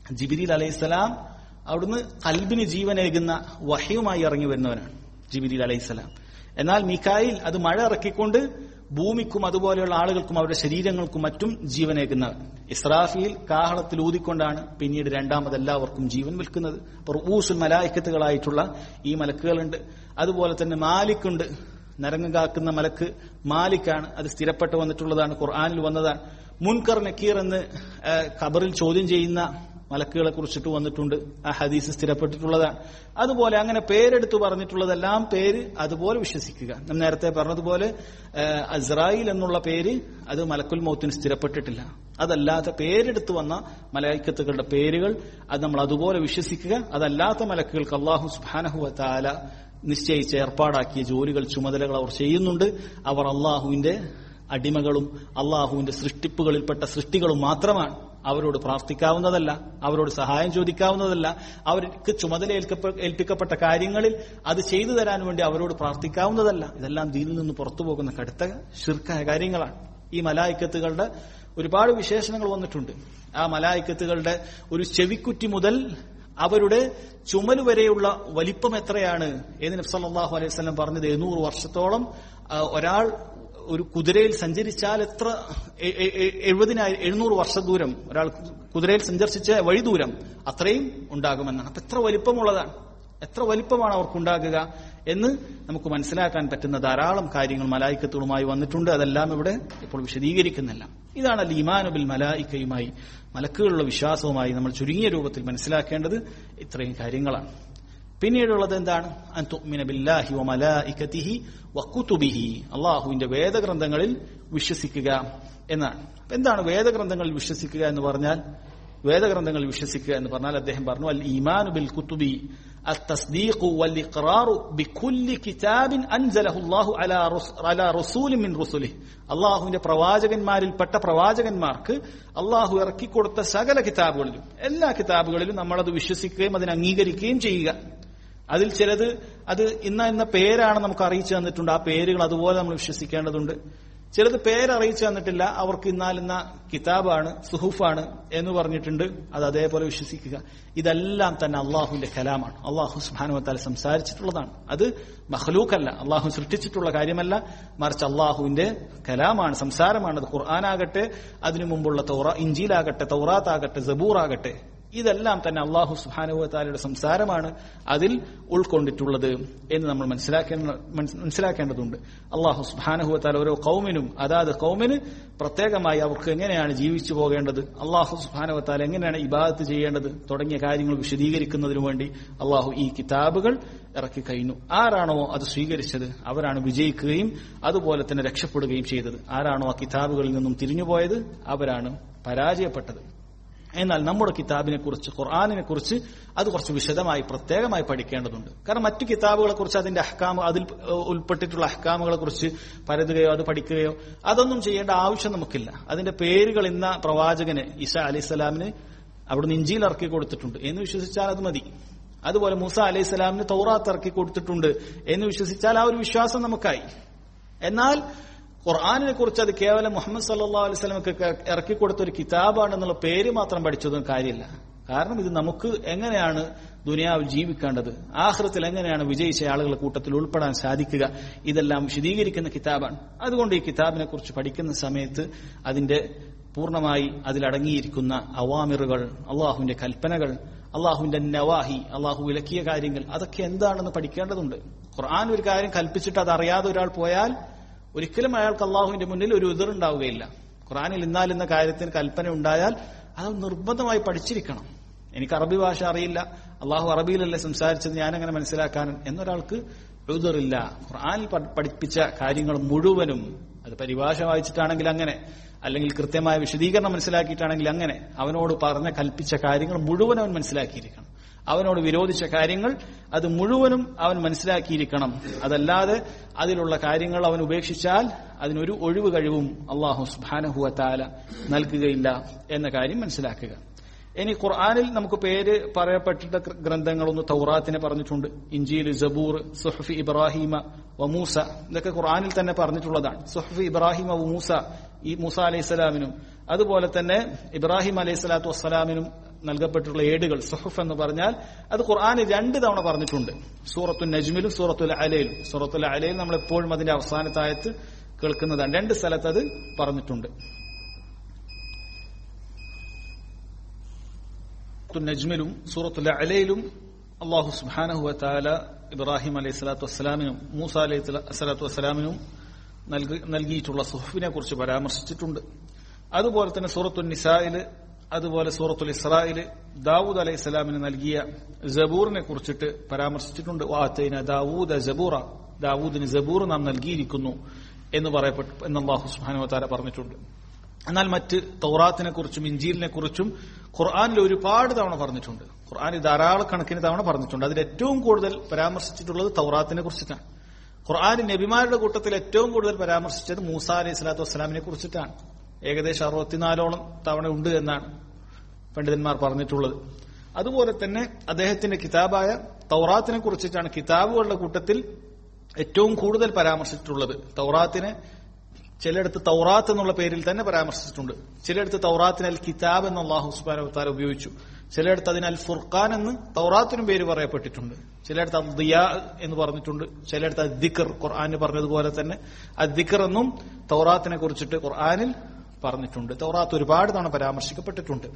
ജിബിരിൽ അലൈഹിസ്സലാം അവിടുന്ന് കൽബിന് ജീവനേകുന്ന വഹയുമായി ഇറങ്ങി വരുന്നവനാണ് ജിബിരിൽ അലൈഹിസ്സലാം എന്നാൽ മിക്കായിൽ അത് മഴ ഇറക്കിക്കൊണ്ട് ഭൂമിക്കും അതുപോലെയുള്ള ആളുകൾക്കും അവരുടെ ശരീരങ്ങൾക്കും മറ്റും ജീവനേകുന്നവൻ ഇസ്രാഫിയിൽ കാഹളത്തിൽ ഊതിക്കൊണ്ടാണ് പിന്നീട് രണ്ടാമത് എല്ലാവർക്കും ജീവൻ വിൽക്കുന്നത് ഊസുൽ മലായിക്കത്തുകളായിട്ടുള്ള ഈ മലക്കുകളുണ്ട് അതുപോലെ തന്നെ മാലിക്കുണ്ട് നരങ്ങ് കാക്കുന്ന മലക്ക് മാലിക്കാണ് അത് സ്ഥിരപ്പെട്ട് വന്നിട്ടുള്ളതാണ് ഖുർആാനിൽ വന്നതാണ് മുൻകർ നക്കീർ എന്ന് ഖബറിൽ ചോദ്യം ചെയ്യുന്ന മലക്കുകളെ കുറിച്ചിട്ട് വന്നിട്ടുണ്ട് ആ ഹദീസ് സ്ഥിരപ്പെട്ടിട്ടുള്ളതാണ് അതുപോലെ അങ്ങനെ പേരെടുത്ത് പറഞ്ഞിട്ടുള്ളതെല്ലാം പേര് അതുപോലെ വിശ്വസിക്കുക നാം നേരത്തെ പറഞ്ഞതുപോലെ അസ്രായിൽ എന്നുള്ള പേര് അത് മലക്കുൽ മൗത്തിന് സ്ഥിരപ്പെട്ടിട്ടില്ല അതല്ലാത്ത പേരെടുത്ത് വന്ന മലൈക്കത്തുകളുടെ പേരുകൾ അത് നമ്മൾ അതുപോലെ വിശ്വസിക്കുക അതല്ലാത്ത മലക്കുകൾക്ക് അള്ളാഹു സുബാനഹുവ താല നിശ്ചയിച്ച ഏർപ്പാടാക്കിയ ജോലികൾ ചുമതലകൾ അവർ ചെയ്യുന്നുണ്ട് അവർ അള്ളാഹുവിന്റെ അടിമകളും അള്ളാഹുവിന്റെ സൃഷ്ടിപ്പുകളിൽപ്പെട്ട സൃഷ്ടികളും മാത്രമാണ് അവരോട് പ്രാർത്ഥിക്കാവുന്നതല്ല അവരോട് സഹായം ചോദിക്കാവുന്നതല്ല അവർക്ക് ചുമതല ഏൽപ്പിക്കപ്പെട്ട കാര്യങ്ങളിൽ അത് ചെയ്തു തരാൻ വേണ്ടി അവരോട് പ്രാർത്ഥിക്കാവുന്നതല്ല ഇതെല്ലാം ദീനിൽ നിന്ന് പുറത്തു പോകുന്ന കടുത്ത ശിർക്കായ കാര്യങ്ങളാണ് ഈ മലായിക്കത്തുകളുടെ ഒരുപാട് വിശേഷണങ്ങൾ വന്നിട്ടുണ്ട് ആ മലായിക്കത്തുകളുടെ ഒരു ചെവിക്കുറ്റി മുതൽ അവരുടെ ചുമല് വരെയുള്ള വലിപ്പം എത്രയാണ് എന്ന് നബ്സല്ലാഹു അലൈഹി വസല്ലം പറഞ്ഞത് എഴുന്നൂറ് വർഷത്തോളം ഒരാൾ ഒരു കുതിരയിൽ സഞ്ചരിച്ചാൽ എത്ര എഴുപതിനായിരം എഴുന്നൂറ് വർഷ ദൂരം ഒരാൾ കുതിരയിൽ സഞ്ചരിച്ച വഴി ദൂരം അത്രയും ഉണ്ടാകുമെന്നാണ് അപ്പൊ എത്ര വലിപ്പമുള്ളതാണ് എത്ര വലിപ്പമാണ് അവർക്കുണ്ടാകുക എന്ന് നമുക്ക് മനസ്സിലാക്കാൻ പറ്റുന്ന ധാരാളം കാര്യങ്ങൾ മലായിക്കത്തുകളുമായി വന്നിട്ടുണ്ട് അതെല്ലാം ഇവിടെ ഇപ്പോൾ വിശദീകരിക്കുന്നില്ല ഇതാണ് അൽ ഇമാനുബിൽ മലായിക്കയുമായി മലക്കുകളുള്ള വിശ്വാസവുമായി നമ്മൾ ചുരുങ്ങിയ രൂപത്തിൽ മനസ്സിലാക്കേണ്ടത് ഇത്രയും കാര്യങ്ങളാണ് പിന്നീടുള്ളത് എന്താണ് ബില്ലാഹി വമലായിക്കത്തിഹി വക്കുതുബിഹി അള്ളാഹുവിന്റെ വേദഗ്രന്ഥങ്ങളിൽ വിശ്വസിക്കുക എന്നാണ് എന്താണ് വേദഗ്രന്ഥങ്ങളിൽ വിശ്വസിക്കുക എന്ന് പറഞ്ഞാൽ വേദഗ്രന്ഥങ്ങളിൽ വിശ്വസിക്കുക എന്ന് പറഞ്ഞാൽ അദ്ദേഹം പറഞ്ഞു അൽ ഈമാനു ബിൽ കുത്തുബി التصديق والإقرار بكل كتاب أنزله الله على على رسول من رسله അള്ളാഹുവിന്റെ പ്രവാചകന്മാരിൽപ്പെട്ട പ്രവാചകന്മാർക്ക് അള്ളാഹു ഇറക്കിക്കൊടുത്ത സകല കിതാബുകളിലും എല്ലാ കിതാബുകളിലും നമ്മളത് വിശ്വസിക്കുകയും അതിനെ അംഗീകരിക്കുകയും ചെയ്യുക അതിൽ ചിലത് അത് ഇന്ന എന്ന പേരാണ് നമുക്ക് അറിയിച്ചു തന്നിട്ടുണ്ട് ആ പേരുകൾ അതുപോലെ നമ്മൾ വിശ്വസിക്കേണ്ടതുണ്ട് ചിലത് പേരറിയിച്ചു തന്നിട്ടില്ല അവർക്ക് ഇന്നാലിന്ന കിതാബാണ് സുഹുഫാണ് എന്ന് പറഞ്ഞിട്ടുണ്ട് അത് അതേപോലെ വിശ്വസിക്കുക ഇതെല്ലാം തന്നെ അള്ളാഹുവിന്റെ കലാമാണ് അള്ളാഹു സുബാനുവത്താൽ സംസാരിച്ചിട്ടുള്ളതാണ് അത് മഹ്ലൂക്കല്ല അള്ളാഹു സൃഷ്ടിച്ചിട്ടുള്ള കാര്യമല്ല മറിച്ച് അള്ളാഹുവിന്റെ കലാമാണ് സംസാരമാണ് അത് ഖുർആാനാകട്ടെ അതിനു മുമ്പുള്ള തൗറ ഇഞ്ചിയിലാകട്ടെ തൗറാത്താകട്ടെ ജബൂറാകട്ടെ ഇതെല്ലാം തന്നെ അള്ളാഹു സുഹാനുവത്താലയുടെ സംസാരമാണ് അതിൽ ഉൾക്കൊണ്ടിട്ടുള്ളത് എന്ന് നമ്മൾ മനസ്സിലാക്കേണ്ട മനസ്സിലാക്കേണ്ടതുണ്ട് അള്ളാഹു സുഹാനുഹുവത്താല ഓരോ കൗമിനും അതാത് കൗമിന് പ്രത്യേകമായി അവർക്ക് എങ്ങനെയാണ് ജീവിച്ചു പോകേണ്ടത് അള്ളാഹു സുഹാനുവത്താല എങ്ങനെയാണ് ഇബാദത്ത് ചെയ്യേണ്ടത് തുടങ്ങിയ കാര്യങ്ങൾ വിശദീകരിക്കുന്നതിനു വേണ്ടി അള്ളാഹു ഈ കിതാബുകൾ ഇറക്കി കഴിഞ്ഞു ആരാണോ അത് സ്വീകരിച്ചത് അവരാണ് വിജയിക്കുകയും അതുപോലെ തന്നെ രക്ഷപ്പെടുകയും ചെയ്തത് ആരാണോ ആ കിതാബുകളിൽ നിന്നും തിരിഞ്ഞുപോയത് അവരാണ് പരാജയപ്പെട്ടത് എന്നാൽ നമ്മുടെ കിതാബിനെ കുറിച്ച് ഖുർആാനിനെ കുറിച്ച് അത് കുറച്ച് വിശദമായി പ്രത്യേകമായി പഠിക്കേണ്ടതുണ്ട് കാരണം മറ്റു കിതാബുകളെ കുറിച്ച് അതിന്റെ അഹ്കാമ അതിൽ ഉൾപ്പെട്ടിട്ടുള്ള അഹ്കാമുകളെ കുറിച്ച് പരതുകയോ അത് പഠിക്കുകയോ അതൊന്നും ചെയ്യേണ്ട ആവശ്യം നമുക്കില്ല അതിന്റെ പേരുകൾ ഇന്ന പ്രവാചകന് ഇസ അലൈഹിസ്സലാമിന് അവിടുന്ന് ഇഞ്ചിയിൽ ഇറക്കി കൊടുത്തിട്ടുണ്ട് എന്ന് വിശ്വസിച്ചാൽ അത് മതി അതുപോലെ മൂസ അലൈഹി സ്വലാമിന് തൗറാത്ത് ഇറക്കി കൊടുത്തിട്ടുണ്ട് എന്ന് വിശ്വസിച്ചാൽ ആ ഒരു വിശ്വാസം നമുക്കായി എന്നാൽ ഖുർആാനിനെ കുറിച്ച് അത് കേവലം മുഹമ്മദ് സല്ലാ അലൈഹി സ്വലമക്ക് ഇറക്കി കൊടുത്ത ഒരു കിതാബാണെന്നുള്ള പേര് മാത്രം പഠിച്ചതും കാര്യമില്ല കാരണം ഇത് നമുക്ക് എങ്ങനെയാണ് ദുനിയാവിൽ ജീവിക്കേണ്ടത് ആഹ്റത്തിൽ എങ്ങനെയാണ് വിജയിച്ച ആളുകളുടെ കൂട്ടത്തിൽ ഉൾപ്പെടാൻ സാധിക്കുക ഇതെല്ലാം വിശദീകരിക്കുന്ന കിതാബാണ് അതുകൊണ്ട് ഈ കിതാബിനെ കുറിച്ച് പഠിക്കുന്ന സമയത്ത് അതിന്റെ പൂർണ്ണമായി അതിലടങ്ങിയിരിക്കുന്ന അവാമിറുകൾ അള്ളാഹുവിന്റെ കൽപ്പനകൾ അള്ളാഹുവിന്റെ നവാഹി അള്ളാഹു വിലക്കിയ കാര്യങ്ങൾ അതൊക്കെ എന്താണെന്ന് പഠിക്കേണ്ടതുണ്ട് ഖുർആൻ ഒരു കാര്യം കൽപ്പിച്ചിട്ട് അത് അറിയാതെ ഒരാൾ പോയാൽ ഒരിക്കലും അയാൾക്ക് അള്ളാഹുവിന്റെ മുന്നിൽ ഒരു എതിറുണ്ടാവുകയില്ല ഖുറാനിൽ ഇന്നാലെന്ന കാര്യത്തിന് കൽപ്പന ഉണ്ടായാൽ അത് നിർബന്ധമായി പഠിച്ചിരിക്കണം എനിക്ക് അറബി ഭാഷ അറിയില്ല അള്ളാഹു അറബിയിലല്ലേ സംസാരിച്ചത് ഞാനെങ്ങനെ മനസ്സിലാക്കാൻ എന്നൊരാൾക്ക് എതിറില്ല ഖുർആനിൽ പഠിപ്പിച്ച കാര്യങ്ങൾ മുഴുവനും അത് പരിഭാഷ വായിച്ചിട്ടാണെങ്കിൽ അങ്ങനെ അല്ലെങ്കിൽ കൃത്യമായ വിശദീകരണം മനസ്സിലാക്കിയിട്ടാണെങ്കിൽ അങ്ങനെ അവനോട് പറഞ്ഞ കൽപ്പിച്ച കാര്യങ്ങൾ മുഴുവൻ അവൻ മനസ്സിലാക്കിയിരിക്കണം അവനോട് വിരോധിച്ച കാര്യങ്ങൾ അത് മുഴുവനും അവൻ മനസ്സിലാക്കിയിരിക്കണം അതല്ലാതെ അതിലുള്ള കാര്യങ്ങൾ അവൻ ഉപേക്ഷിച്ചാൽ അതിനൊരു ഒഴിവ് കഴിവും അള്ളാഹു സുബാനഹുവ താല നൽകുകയില്ല എന്ന കാര്യം മനസ്സിലാക്കുക ഇനി ഖുർആാനിൽ നമുക്ക് പേര് പറയപ്പെട്ടിട്ട ഗ്രന്ഥങ്ങളൊന്ന് തൗറാത്തിനെ പറഞ്ഞിട്ടുണ്ട് ഇഞ്ചിയിൽ ജബൂർ സുഹഫി ഇബ്രാഹിമ വമൂസ ഇതൊക്കെ ഖുർആാനിൽ തന്നെ പറഞ്ഞിട്ടുള്ളതാണ് സുഹഫി ഇബ്രാഹിമ വമൂസ ഈ മൂസ അലൈഹി സ്വലാമിനും അതുപോലെ തന്നെ ഇബ്രാഹിം അലൈഹി സ്വലാത്തു വസ്സലാമിനും നൽകപ്പെട്ടിട്ടുള്ള ഏടുകൾ സുഹഫ് എന്ന് പറഞ്ഞാൽ അത് ഖുർആാനിൽ രണ്ട് തവണ പറഞ്ഞിട്ടുണ്ട് സൂറത്തുൽ നജ്മിലും സൂറത്തുൽ അലയിലും സൂറത്തുൽ അലയിൽ നമ്മൾ എപ്പോഴും അതിന്റെ അവസാനത്തായത്ത് കേൾക്കുന്നതാണ് രണ്ട് സ്ഥലത്ത് അത് പറഞ്ഞിട്ടുണ്ട് നജ്മിലും സൂറത്തുൽ അലയിലും അള്ളാഹു സുബാനഹു താല ഇബ്രാഹിം അലൈഹി സ്വലാത്തു വസ്സലാമിനും മൂസ അലൈഹി സ്വലാത്തു വസ്സലാമിനും നൽകിയിട്ടുള്ള സുഹഫിനെ കുറിച്ച് പരാമർശിച്ചിട്ടുണ്ട് അതുപോലെ തന്നെ സൂറത്തുൽ നിസായില് അതുപോലെ സൂറത്തുൽ ഇസ്രായില് ദാവൂദ് അലൈഹി സ്വലാമിന് നൽകിയ ജബൂറിനെ കുറിച്ചിട്ട് പരാമർശിച്ചിട്ടുണ്ട് വാത്തൈന ദാവൂദ് ജബൂറ ദാവൂദിന് ജബൂർ നാം നൽകിയിരിക്കുന്നു എന്ന് പറയപ്പെട്ടു എന്ന് അള്ളാഹു സുബാനു താല പറഞ്ഞിട്ടുണ്ട് എന്നാൽ മറ്റ് തൗറാത്തിനെ കുറിച്ചും ഇഞ്ചീലിനെ കുറിച്ചും ഖുർആാനിൽ ഒരുപാട് തവണ പറഞ്ഞിട്ടുണ്ട് ഖുർആാനിൽ ധാരാളക്കണക്കിന് തവണ പറഞ്ഞിട്ടുണ്ട് അതിൽ ഏറ്റവും കൂടുതൽ പരാമർശിച്ചിട്ടുള്ളത് തൗറാത്തിനെ കുറിച്ചിട്ടാണ് ഖുർആാനിൽ നബിമാരുടെ കൂട്ടത്തിൽ ഏറ്റവും കൂടുതൽ പരാമർശിച്ചത് മൂസ അലൈഹി സ്വലാത്തു വസ്സലാമിനെ കുറിച്ചിട്ടാണ് ഏകദേശം അറുപത്തിനാലോളം തവണ ഉണ്ട് എന്നാണ് പണ്ഡിതന്മാർ പറഞ്ഞിട്ടുള്ളത് അതുപോലെ തന്നെ അദ്ദേഹത്തിന്റെ കിതാബായ തൗറാത്തിനെ കുറിച്ചിട്ടാണ് കിതാബുകളുടെ കൂട്ടത്തിൽ ഏറ്റവും കൂടുതൽ പരാമർശിച്ചിട്ടുള്ളത് തൗറാത്തിനെ ചിലയിടത്ത് തൗറാത്ത് എന്നുള്ള പേരിൽ തന്നെ പരാമർശിച്ചിട്ടുണ്ട് ചിലയിടത്ത് തൗറാത്തിന് അൽ കിതാബ് എന്ന് അള്ളാഹു സുബാന ഉപയോഗിച്ചു ചിലയിടത്ത് അതിന് അൽ ഫുർഖാൻ എന്ന് തൗറാത്തിനും പേര് പറയപ്പെട്ടിട്ടുണ്ട് ചിലയിടത്ത് അൽ ദിയാ എന്ന് പറഞ്ഞിട്ടുണ്ട് ചിലയിടത്ത് അദ്ദിഖർ ഖുർആാനിൽ പറഞ്ഞതുപോലെ തന്നെ അദ്ദിഖർ എന്നും തൗറാത്തിനെ കുറിച്ചിട്ട് ഖുർആാനിൽ പറഞ്ഞിട്ടുണ്ട് തൗറാത്ത് ഒരുപാട് തവണ പരാമർശിക്കപ്പെട്ടിട്ടുണ്ട്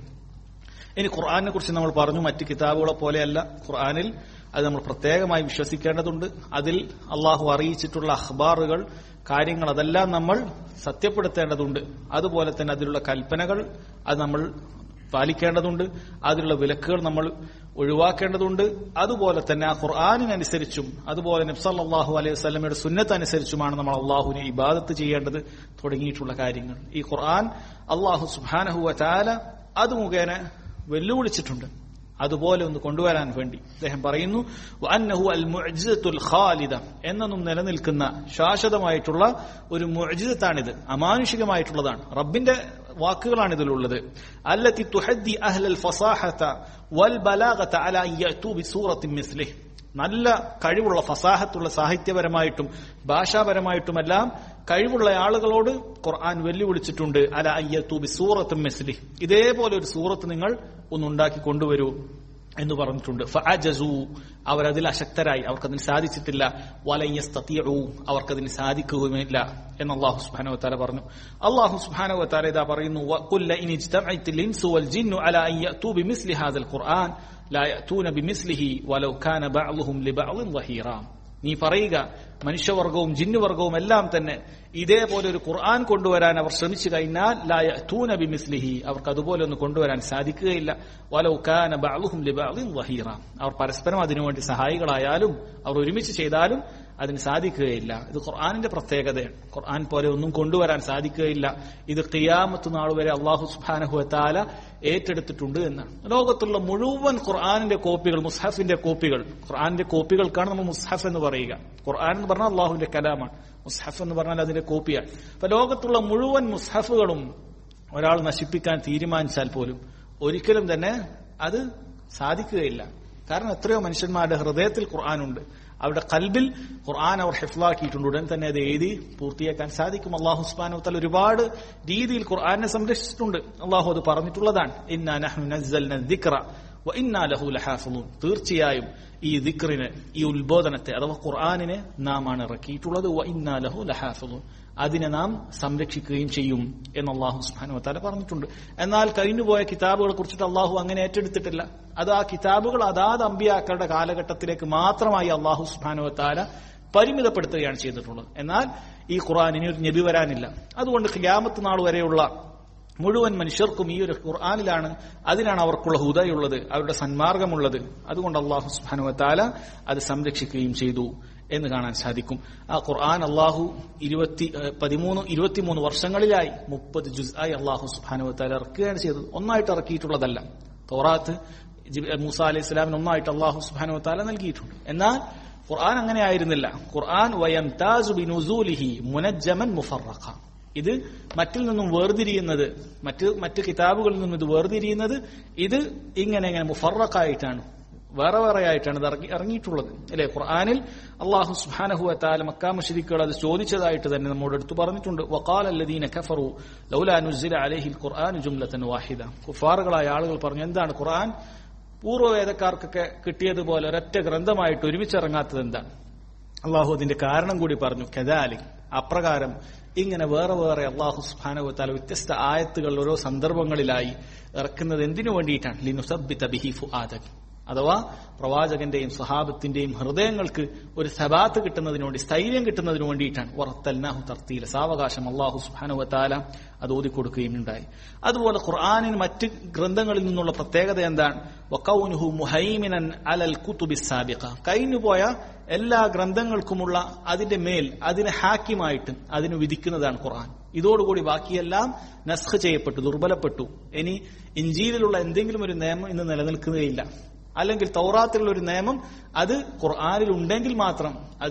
ഇനി ഖുർആാനിനെ കുറിച്ച് നമ്മൾ പറഞ്ഞു മറ്റ് കിതാബുകളെ പോലെയല്ല ഖുർആാനിൽ അത് നമ്മൾ പ്രത്യേകമായി വിശ്വസിക്കേണ്ടതുണ്ട് അതിൽ അള്ളാഹു അറിയിച്ചിട്ടുള്ള അഖ്ബാറുകൾ കാര്യങ്ങൾ അതെല്ലാം നമ്മൾ സത്യപ്പെടുത്തേണ്ടതുണ്ട് അതുപോലെ തന്നെ അതിലുള്ള കൽപ്പനകൾ അത് നമ്മൾ പാലിക്കേണ്ടതുണ്ട് അതിലുള്ള വിലക്കുകൾ നമ്മൾ ഒഴിവാക്കേണ്ടതുണ്ട് അതുപോലെ തന്നെ ആ ഖുർആാനിനനുസരിച്ചും അതുപോലെ നബ്സല്ലാഹു അലൈഹി വസ്ലമയുടെ സുന്നത്ത് അനുസരിച്ചുമാണ് നമ്മൾ അള്ളാഹുവിനെ ഇബാദത്ത് ചെയ്യേണ്ടത് തുടങ്ങിയിട്ടുള്ള കാര്യങ്ങൾ ഈ ഖുർആൻ അള്ളാഹു സുബാനഹുവ ചാല അത് മുഖേന വെല്ലുവിളിച്ചിട്ടുണ്ട് അതുപോലെ ഒന്ന് കൊണ്ടുവരാൻ വേണ്ടി അദ്ദേഹം പറയുന്നു അന്നഹു അൽ മുഅ്ജിസത്തുൽ ഖാലിദ എന്നൊന്നും നിലനിൽക്കുന്ന ശാശ്വതമായിട്ടുള്ള ഒരു മുഅ്ജിസത്താണിത് അമാനുഷികമായിട്ടുള്ളതാണ് റബ്ബിന്റെ വാക്കുകളാണ് ഇതിലുള്ളത് അല്ലത്തി തുഹദ്ദി അഹ്ലൽ ഫസാഹത വൽ ബലാഗത അല യഅതു ബിസൂറത്തിൻ മിസ്ലിഹ് നല്ല കഴിവുള്ള ഫസാഹത്തുള്ള സാഹിത്യപരമായിട്ടും ഭാഷാപരമായിട്ടുമെല്ലാം കഴിവുള്ള ആളുകളോട് ഖുർആൻ വെല്ലുവിളിച്ചിട്ടുണ്ട് അല അയ്യത്തു ബി സൂറത്തും മെസ്ലി ഇതേപോലെ ഒരു സൂറത്ത് നിങ്ങൾ ഒന്നുണ്ടാക്കി കൊണ്ടുവരൂ എന്ന് പറഞ്ഞിട്ടുണ്ട് ഫഅജസു അവരതിൽ അശക്തരായി അവർക്കതിന് സാധിച്ചിട്ടില്ല വലയ്യസ്തീഉ അവർക്കതിന് സാധിക്കുകയുമില്ല എന്ന് അള്ളാഹു സുബ്ഹാനഹു വതആല പറഞ്ഞു അള്ളാഹു സുബ്ഹാനഹു വതആല ഇതാ പറയുന്നു വഖുല്ല ഇൻ ഇജ്തമഅത്തിൽ ഇൻസു വൽ ജിന്നു അല അൻ യഅതു ബിമിസ്ലി ഹാദൽ ഖുർആൻ ലാ യഅതൂന ബിമിസ്ലിഹി വലൗ കാന ബഅ്ളുഹും ലിബഅ്ളിൻ ളഹീറ നീ പറയുക മനുഷ്യവർഗവും ജിന്നുവർഗവും എല്ലാം തന്നെ ഇതേപോലെ ഒരു ഖുർആൻ കൊണ്ടുവരാൻ അവർ ശ്രമിച്ചു കഴിഞ്ഞാൽ ലായ തൂന ബിമിസ്ലിഹി അവർക്ക് അതുപോലെ ഒന്ന് കൊണ്ടുവരാൻ സാധിക്കുകയില്ല വലൗക്കാന ബഅ്ളുഹും ലിബഅ്ളിൻ വഹീറ അവർ പരസ്പരം അതിനുവേണ്ടി സഹായികളായാലും അവർ ഒരുമിച്ച് ചെയ്താലും അതിന് സാധിക്കുകയില്ല ഇത് ഖുർആാനിന്റെ പ്രത്യേകതയാണ് ഖുർആൻ പോലെ ഒന്നും കൊണ്ടുവരാൻ സാധിക്കുകയില്ല ഇത് ഖിയാമത്ത് നാൾ വരെ അള്ളാഹു സുബാനഹുത്താല ഏറ്റെടുത്തിട്ടുണ്ട് എന്നാണ് ലോകത്തുള്ള മുഴുവൻ ഖുർആാനിന്റെ കോപ്പികൾ മുസ്ഹഫിന്റെ കോപ്പികൾ ഖുർആാനിന്റെ കോപ്പികൾക്കാണ് നമ്മൾ മുസ്ഹഫ് എന്ന് പറയുക ഖുർആൻ എന്ന് പറഞ്ഞാൽ അള്ളാഹുവിന്റെ കലാമാണ് മുസ്ഹഫ് എന്ന് പറഞ്ഞാൽ അതിന്റെ കോപ്പിയാണ് അപ്പൊ ലോകത്തുള്ള മുഴുവൻ മുസ്ഹഫുകളും ഒരാൾ നശിപ്പിക്കാൻ തീരുമാനിച്ചാൽ പോലും ഒരിക്കലും തന്നെ അത് സാധിക്കുകയില്ല കാരണം എത്രയോ മനുഷ്യന്മാരുടെ ഹൃദയത്തിൽ ഖുർആാനുണ്ട് അവരുടെ കൽബിൽ ഖുർആൻ അവർ ഹിഫ്ലാക്കിയിട്ടുണ്ട് ഉടൻ തന്നെ അത് എഴുതി പൂർത്തിയാക്കാൻ സാധിക്കും അള്ളാഹു ഉസ്മാനു തല ഒരുപാട് രീതിയിൽ ഖുർആനെ സംരക്ഷിച്ചിട്ടുണ്ട് അള്ളാഹു അത് പറഞ്ഞിട്ടുള്ളതാണ് ഇന്നാ നഹ്നു നസ്സൽന ദിക്റ വ ഇന്നാ ലഹു ലഹാഫിളൂൻ തീർച്ചയായും ഈ ദിക്റിനെ ഈ ഉത്ബോധനത്തെ അഥവാ ഖുർആാനിനെ നാം ആണ് ഇറക്കിയിട്ടുള്ളത് വ ഇന്നാ ലഹു ലഹാഫിളൂൻ അതിനെ നാം സംരക്ഷിക്കുകയും ചെയ്യും എന്ന് അള്ളാഹു സുബാനു വത്താല പറഞ്ഞിട്ടുണ്ട് എന്നാൽ കഴിഞ്ഞുപോയ കിതാബുകളെ കുറിച്ചിട്ട് അള്ളാഹു അങ്ങനെ ഏറ്റെടുത്തിട്ടില്ല അത് ആ കിതാബുകൾ അതാത് അമ്പിയാക്കളുടെ കാലഘട്ടത്തിലേക്ക് മാത്രമായി അള്ളാഹു സുബാനു വത്താല പരിമിതപ്പെടുത്തുകയാണ് ചെയ്തിട്ടുള്ളത് എന്നാൽ ഈ ഖുർആൻ ഇനി ഒരു നബി വരാനില്ല അതുകൊണ്ട് ഖിയാമത്ത് നാൾ വരെയുള്ള മുഴുവൻ മനുഷ്യർക്കും ഈ ഒരു ഖുർആാനിലാണ് അതിനാണ് അവർക്കുള്ള ഹുദയുള്ളത് അവരുടെ സന്മാർഗമുള്ളത് അതുകൊണ്ട് അള്ളാഹു സുബാനു വത്താല അത് സംരക്ഷിക്കുകയും ചെയ്തു എന്ന് കാണാൻ സാധിക്കും ആ ഖുർആൻ അള്ളാഹു ഇരുപത്തി പതിമൂന്ന് ഇരുപത്തിമൂന്ന് വർഷങ്ങളിലായി മുപ്പത് ജുസ് ആയി അള്ളാഹു സുബാനുവത്താൽ ഇറക്കുകയാണ് ചെയ്തത് ഒന്നായിട്ട് ഇറക്കിയിട്ടുള്ളതല്ല തോറാത്ത് മൂസ അലൈഹി ഇസ്ലാമിന് ഒന്നായിട്ട് അള്ളാഹു സുബാനുവത്താല നൽകിയിട്ടുണ്ട് എന്നാൽ ഖുർആൻ അങ്ങനെ ആയിരുന്നില്ല ഖുർആൻ വയം താസുബിനുസൂലിഹി മുനജ്ജമൻ മുഫറഖ ഇത് മറ്റിൽ നിന്നും വേർതിരിയുന്നത് മറ്റ് മറ്റ് കിതാബുകളിൽ നിന്നും ഇത് വേർതിരിയുന്നത് ഇത് ഇങ്ങനെ ഇങ്ങനെ മുഫറഖായിട്ടാണ് വേറെ വേറെ ആയിട്ടാണ് ഇത് ഇറങ്ങി ഇറങ്ങിയിട്ടുള്ളത് അല്ലെ ഖുർആാനിൽ അള്ളാഹു സുഹാനഹുഅത്താല മക്കാ മുഷരിക്കുകൾ അത് ചോദിച്ചതായിട്ട് തന്നെ നമ്മോട് എടുത്തു പറഞ്ഞിട്ടുണ്ട് വക്കാൽ അല്ലദീന കഫറു ലൗലാ നുസില അലഹിൽ ഖുർആൻ ജുംലത്തൻ വാഹിദ കുഫാറുകളായ ആളുകൾ പറഞ്ഞു എന്താണ് ഖുർആൻ പൂർവ്വവേദക്കാർക്കൊക്കെ കിട്ടിയതുപോലെ ഒരൊറ്റ ഗ്രന്ഥമായിട്ട് ഒരുമിച്ചിറങ്ങാത്തത് എന്താണ് അള്ളാഹു അതിന്റെ കാരണം കൂടി പറഞ്ഞു കദാലി അപ്രകാരം ഇങ്ങനെ വേറെ വേറെ അള്ളാഹു സുബാനുവത്താല വ്യത്യസ്ത ആയത്തുകൾ ഓരോ സന്ദർഭങ്ങളിലായി ഇറക്കുന്നത് എന്തിനു വേണ്ടിയിട്ടാണ് ലിനുസബിത ബിഹിഫു ആദക് അഥവാ പ്രവാചകന്റെയും സ്വഹാബത്തിന്റെയും ഹൃദയങ്ങൾക്ക് ഒരു സബാത്ത് കിട്ടുന്നതിന് വേണ്ടി സ്ഥൈര്യം കിട്ടുന്നതിന് വേണ്ടിയിട്ടാണ് വറത്തൽനാഹു തർത്തീല സാവകാശം അള്ളാഹു സുബാനുവത്താല അത് ഓതിക്കൊടുക്കുകയും ഉണ്ടായി അതുപോലെ ഖുർആാനിന് മറ്റ് ഗ്രന്ഥങ്ങളിൽ നിന്നുള്ള പ്രത്യേകത എന്താണ് വക്കൗനുഹു മുഹൈമിനൻ അലൽ കുത്തുബി സാബിഖ കഴിഞ്ഞുപോയ എല്ലാ ഗ്രന്ഥങ്ങൾക്കുമുള്ള അതിന്റെ മേൽ അതിന് ഹാക്കിമായിട്ട് അതിന് വിധിക്കുന്നതാണ് ഖുർആൻ ഇതോടുകൂടി ബാക്കിയെല്ലാം നസ്ഖ് ചെയ്യപ്പെട്ടു ദുർബലപ്പെട്ടു ഇനി ഇഞ്ചിയിലുള്ള എന്തെങ്കിലും ഒരു നിയമം ഇന്ന് നിലനിൽക്കുകയില്ല അല്ലെങ്കിൽ തൗറാത്തിലുള്ള ഒരു നിയമം അത് ഖുർആാനിൽ ഉണ്ടെങ്കിൽ മാത്രം അത്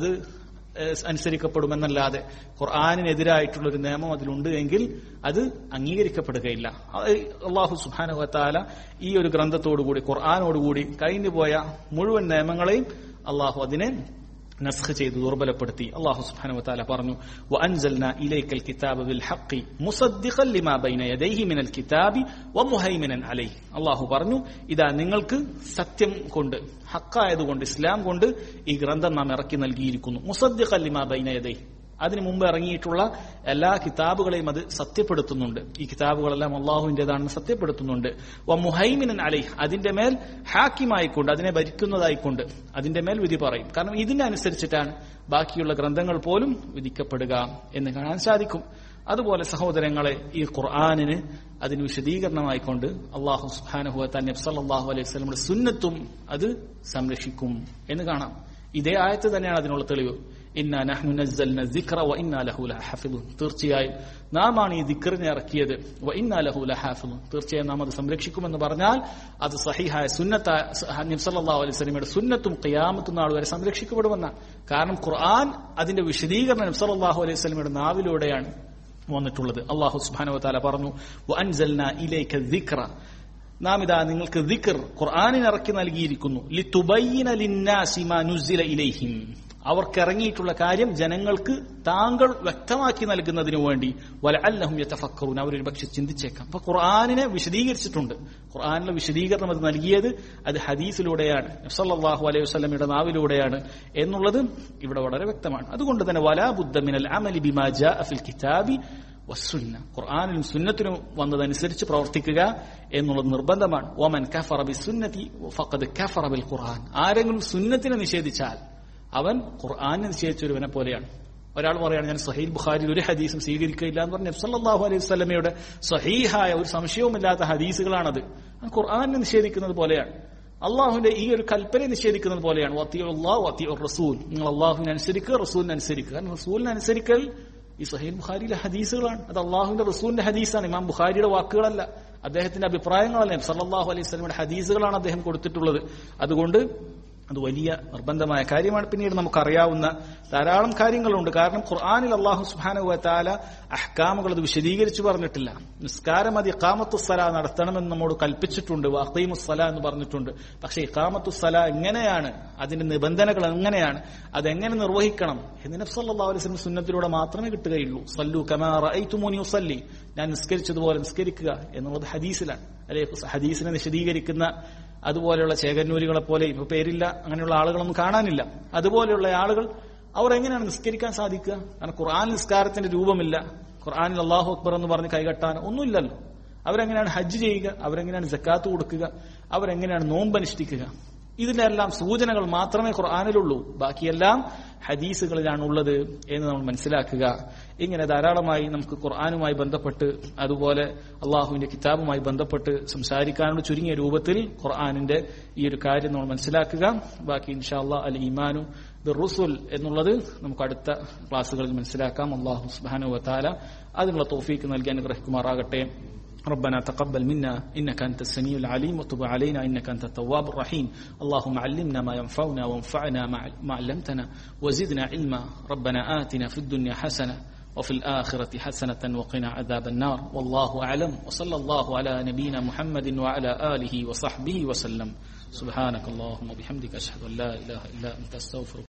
അനുസരിക്കപ്പെടുമെന്നല്ലാതെ ഖുർആാനിനെതിരായിട്ടുള്ള ഒരു നിയമം അതിലുണ്ട് എങ്കിൽ അത് അംഗീകരിക്കപ്പെടുകയില്ല അള്ളാഹു സുബാനുവത്താല ഈ ഒരു ഗ്രന്ഥത്തോടുകൂടി ഖുർആാനോടുകൂടി കഴിഞ്ഞുപോയ മുഴുവൻ നിയമങ്ങളെയും അള്ളാഹു അതിനെ നസ്ഖ് ചെയ്ത് ദുർബലപ്പെടുത്തി അള്ളാഹു സുബ്ഹാനഹു വതആല പറഞ്ഞു വഅൻസൽനാ ഇലൈക്കൽ കിതാബ ബിൽ ഹഖ് മുസദ്ദിഖൻ ലിമാ ബൈന യദൈഹി മിനൽ കിതാബി വമുഹൈമിനൻ അലൈഹി അള്ളാഹു പറഞ്ഞു ഇതാ നിങ്ങൾക്ക് സത്യം കൊണ്ട് ഹക്കായതുകൊണ്ട് ഇസ്ലാം കൊണ്ട് ഈ ഗ്രന്ഥം നാം ഇറക്കി നൽകിയിരിക്കുന്നു മുസദ്ദിഖൻ ലിമാ ബൈന യദൈഹി അതിനു മുമ്പ് ഇറങ്ങിയിട്ടുള്ള എല്ലാ കിതാബുകളെയും അത് സത്യപ്പെടുത്തുന്നുണ്ട് ഈ കിതാബുകളെല്ലാം അള്ളാഹുവിന്റേതാണെന്ന് സത്യപ്പെടുത്തുന്നുണ്ട് വ മുഹൈമിനൻ അലൈ അതിന്റെ മേൽ ഹാക്കിമായിക്കൊണ്ട് അതിനെ ഭരിക്കുന്നതായിക്കൊണ്ട് അതിന്റെ മേൽ വിധി പറയും കാരണം ഇതിനനുസരിച്ചിട്ടാണ് ബാക്കിയുള്ള ഗ്രന്ഥങ്ങൾ പോലും വിധിക്കപ്പെടുക എന്ന് കാണാൻ സാധിക്കും അതുപോലെ സഹോദരങ്ങളെ ഈ ഖുർആാനിന് അതിന് വിശദീകരണമായിക്കൊണ്ട് അള്ളാഹു സുഹാനുഹു തന്നെ സല്ലാഹു അലൈഹി സ്വലമിയുടെ സുന്നത്തും അത് സംരക്ഷിക്കും എന്ന് കാണാം ഇതേ ആയത്ത് തന്നെയാണ് അതിനുള്ള തെളിവ് ഇന്നാ നഹ്നു നസ്സൽന ദിക്റ വ ഇന്നാ ലഹു ലഹാഫിദുൻ തീർച്ചയായും നാമാണ് ഈ ദിക്റിനെ ഇറക്കിയത് വ ഇന്നാ ലഹു ലഹാഫിദുൻ തീർച്ചയായും നാം അത് സംരക്ഷിക്കുമെന്ന് പറഞ്ഞാൽ അത് സഹിഹായ സുന്നത്ത നബി സല്ലല്ലാഹു അലൈഹി വസല്ലമയുടെ സുന്നത്തും ഖിയാമത്തും നാൾ വരെ സംരക്ഷിക്കപ്പെടുമെന്നാണ് കാരണം ഖുർആൻ അതിന്റെ വിശദീകരണം നബി സല്ലല്ലാഹു അലൈഹി വസല്ലമയുടെ നാവിലൂടെയാണ് വന്നിട്ടുള്ളത് അള്ളാഹു സുബ്ഹാനഹു വതആല പറഞ്ഞു വ അൻസൽന ഇലൈക ദിക്റ നാം ഇതാ നിങ്ങൾക്ക് ദിക്ർ ഖുർആനിന് ഇറക്കി നൽകിയിരിക്കുന്നു ലിതുബയ്യിന ലിന്നാസി മാ നുസില ഇലൈഹിം അവർക്ക് ഇറങ്ങിയിട്ടുള്ള കാര്യം ജനങ്ങൾക്ക് താങ്കൾ വ്യക്തമാക്കി നൽകുന്നതിനു വേണ്ടി വല അല്ലഹും യത്തഫക്കറൂൻ അവർ പക്ഷെ ചിന്തിച്ചേക്കാം അപ്പൊ ഖുർആാനിനെ വിശദീകരിച്ചിട്ടുണ്ട് ഖുർആാനിലെ വിശദീകരണം അത് നൽകിയത് അത് ഹദീസിലൂടെയാണ് സല്ലല്ലാഹു അലൈഹി വസല്ലമയുടെ നാവിലൂടെയാണ് എന്നുള്ളത് ഇവിടെ വളരെ വ്യക്തമാണ് അതുകൊണ്ട് തന്നെ വലാ ബുദ്ധ മിനൽ അമലി ബിമാ ജാഅ ഫിൽ കിതാബി വസ്സുന്ന ഖുർആാനിലും സുന്നത്തിനും വന്നതനുസരിച്ച് പ്രവർത്തിക്കുക എന്നുള്ളത് നിർബന്ധമാണ് ഓമൻ കഫറ ബി സുന്നതി ഫഖദ് കഫറ ബിൽ ഖുർആൻ ആരെങ്കിലും സുന്നത്തിനെ നിഷേധിച്ചാൽ അവൻ ഖുർആാനെ നിശ്ചയിച്ച ഒരുവനെ പോലെയാണ് ഒരാൾ പറയാണ് ഞാൻ സഹീൽ ബുഖാരിൽ ഒരു ഹദീസും സ്വീകരിക്കുകയില്ല എന്ന് പറഞ്ഞ സല്ലല്ലാഹു അലൈഹി വസല്ലമയുടെ സഹീഹായ ഒരു സംശയവുമില്ലാത്ത ഹദീസുകളാണത് ഖുർആാനെ നിഷേധിക്കുന്നത് പോലെയാണ് അള്ളാഹുവിന്റെ ഈ ഒരു കൽപ്പന നിഷേധിക്കുന്നത് പോലെയാണ് വത്തിയുള്ളാഹു വത്തിയു റസൂൽ നിങ്ങൾ അള്ളാഹുവിനെ അനുസരിക്കുക റസൂലിനെ അനുസരിക്കുക കാരണം റസൂലിനെ അനുസരിക്കൽ ഈ സഹീൽ ബുഖാരിയിലെ ഹദീസുകളാണ് അത് അള്ളാഹുവിന്റെ റസൂലിന്റെ ഹദീസാണ് ഇമാം ബുഖാരിയുടെ വാക്കുകളല്ല അദ്ദേഹത്തിന്റെ അഭിപ്രായങ്ങളല്ല സല്ലല്ലാഹു അലൈഹി സ്വലമിയുടെ ഹദീസുകളാണ് അദ്ദേഹം കൊടുത്തിട്ടുള്ളത് അതുകൊണ്ട് അത് വലിയ നിർബന്ധമായ കാര്യമാണ് പിന്നീട് നമുക്കറിയാവുന്ന ധാരാളം കാര്യങ്ങളുണ്ട് കാരണം ഖുർആാനിൽ അള്ളാഹു സുഹാനുവ താല അഹ്കാമുകൾ അത് വിശദീകരിച്ചു പറഞ്ഞിട്ടില്ല നിസ്കാരം അത് ഇക്കാമത്തുസ്സല നടത്തണമെന്ന് നമ്മോട് കൽപ്പിച്ചിട്ടുണ്ട് വഖീമുസ്സല എന്ന് പറഞ്ഞിട്ടുണ്ട് പക്ഷെ ഇക്കാമത്തുസ്സല എങ്ങനെയാണ് അതിന്റെ നിബന്ധനകൾ എങ്ങനെയാണ് അതെങ്ങനെ നിർവഹിക്കണം എന്ന് നബ്സല്ലാ അലൈഹി സുന്നത്തിലൂടെ മാത്രമേ കിട്ടുകയുള്ളൂ സല്ലു കമാറൈത്തുമോനി ഉസല്ലി ഞാൻ നിസ്കരിച്ചതുപോലെ നിസ്കരിക്കുക എന്നുള്ളത് ഹദീസിലാണ് അല്ലെ ഹദീസിനെ വിശദീകരിക്കുന്ന അതുപോലെയുള്ള ചേകന്നൂരികളെ പോലെ ഇപ്പൊ പേരില്ല അങ്ങനെയുള്ള ആളുകളൊന്നും കാണാനില്ല അതുപോലെയുള്ള ആളുകൾ അവർ എങ്ങനെയാണ് നിസ്കരിക്കാൻ സാധിക്കുക കാരണം ഖുർആൻ നിസ്കാരത്തിന്റെ രൂപമില്ല ഖുർആാനിൽ അള്ളാഹു അക്ബർ എന്ന് പറഞ്ഞ് കൈകെട്ടാൻ ഒന്നുമില്ലല്ലോ അവരെങ്ങനെയാണ് ഹജ്ജ് ചെയ്യുക അവരെങ്ങനെയാണ് ജക്കാത്ത് കൊടുക്കുക അവരെങ്ങനെയാണ് നോമ്പ് അനുഷ്ഠിക്കുക ഇതിന്റെ എല്ലാം സൂചനകൾ മാത്രമേ ഖുർആാനിലുള്ളൂ ബാക്കിയെല്ലാം ഹദീസുകളിലാണ് ഉള്ളത് എന്ന് നമ്മൾ മനസ്സിലാക്കുക ഇങ്ങനെ ധാരാളമായി നമുക്ക് ഖുർആാനുമായി ബന്ധപ്പെട്ട് അതുപോലെ അള്ളാഹുവിന്റെ കിതാബുമായി ബന്ധപ്പെട്ട് സംസാരിക്കാനുള്ള ചുരുങ്ങിയ രൂപത്തിൽ ഖുർആാനിന്റെ ഈ ഒരു കാര്യം നമ്മൾ മനസ്സിലാക്കുക ബാക്കി ഇൻഷാ അള്ളാഹ് അൽ ഈമാനു റുസുൽ എന്നുള്ളത് നമുക്ക് അടുത്ത ക്ലാസ്സുകളിൽ മനസ്സിലാക്കാം അള്ളാഹു സുബാനു വത്താല അതിനുള്ള തോഫീക്ക് നൽകി അനുഗ്രഹിക്കുമാറാകട്ടെ ربنا تقبل منا إنك أنت السميع العليم وتب علينا إنك أنت التواب الرحيم اللهم علمنا ما ينفعنا وانفعنا ما علمتنا وزدنا علما ربنا آتنا في الدنيا حسنة وفي الآخرة حسنة وقنا عذاب النار والله أعلم وصلى الله على نبينا محمد وعلى آله وصحبه وسلم സുബ്ഹാനകല്ലാഹുമ്മ ബിഹംദിക അഷ്ഹദു അൻ ലാ ഇലാഹ ഇല്ലാ അൻത അസ്തഗ്ഫിറുക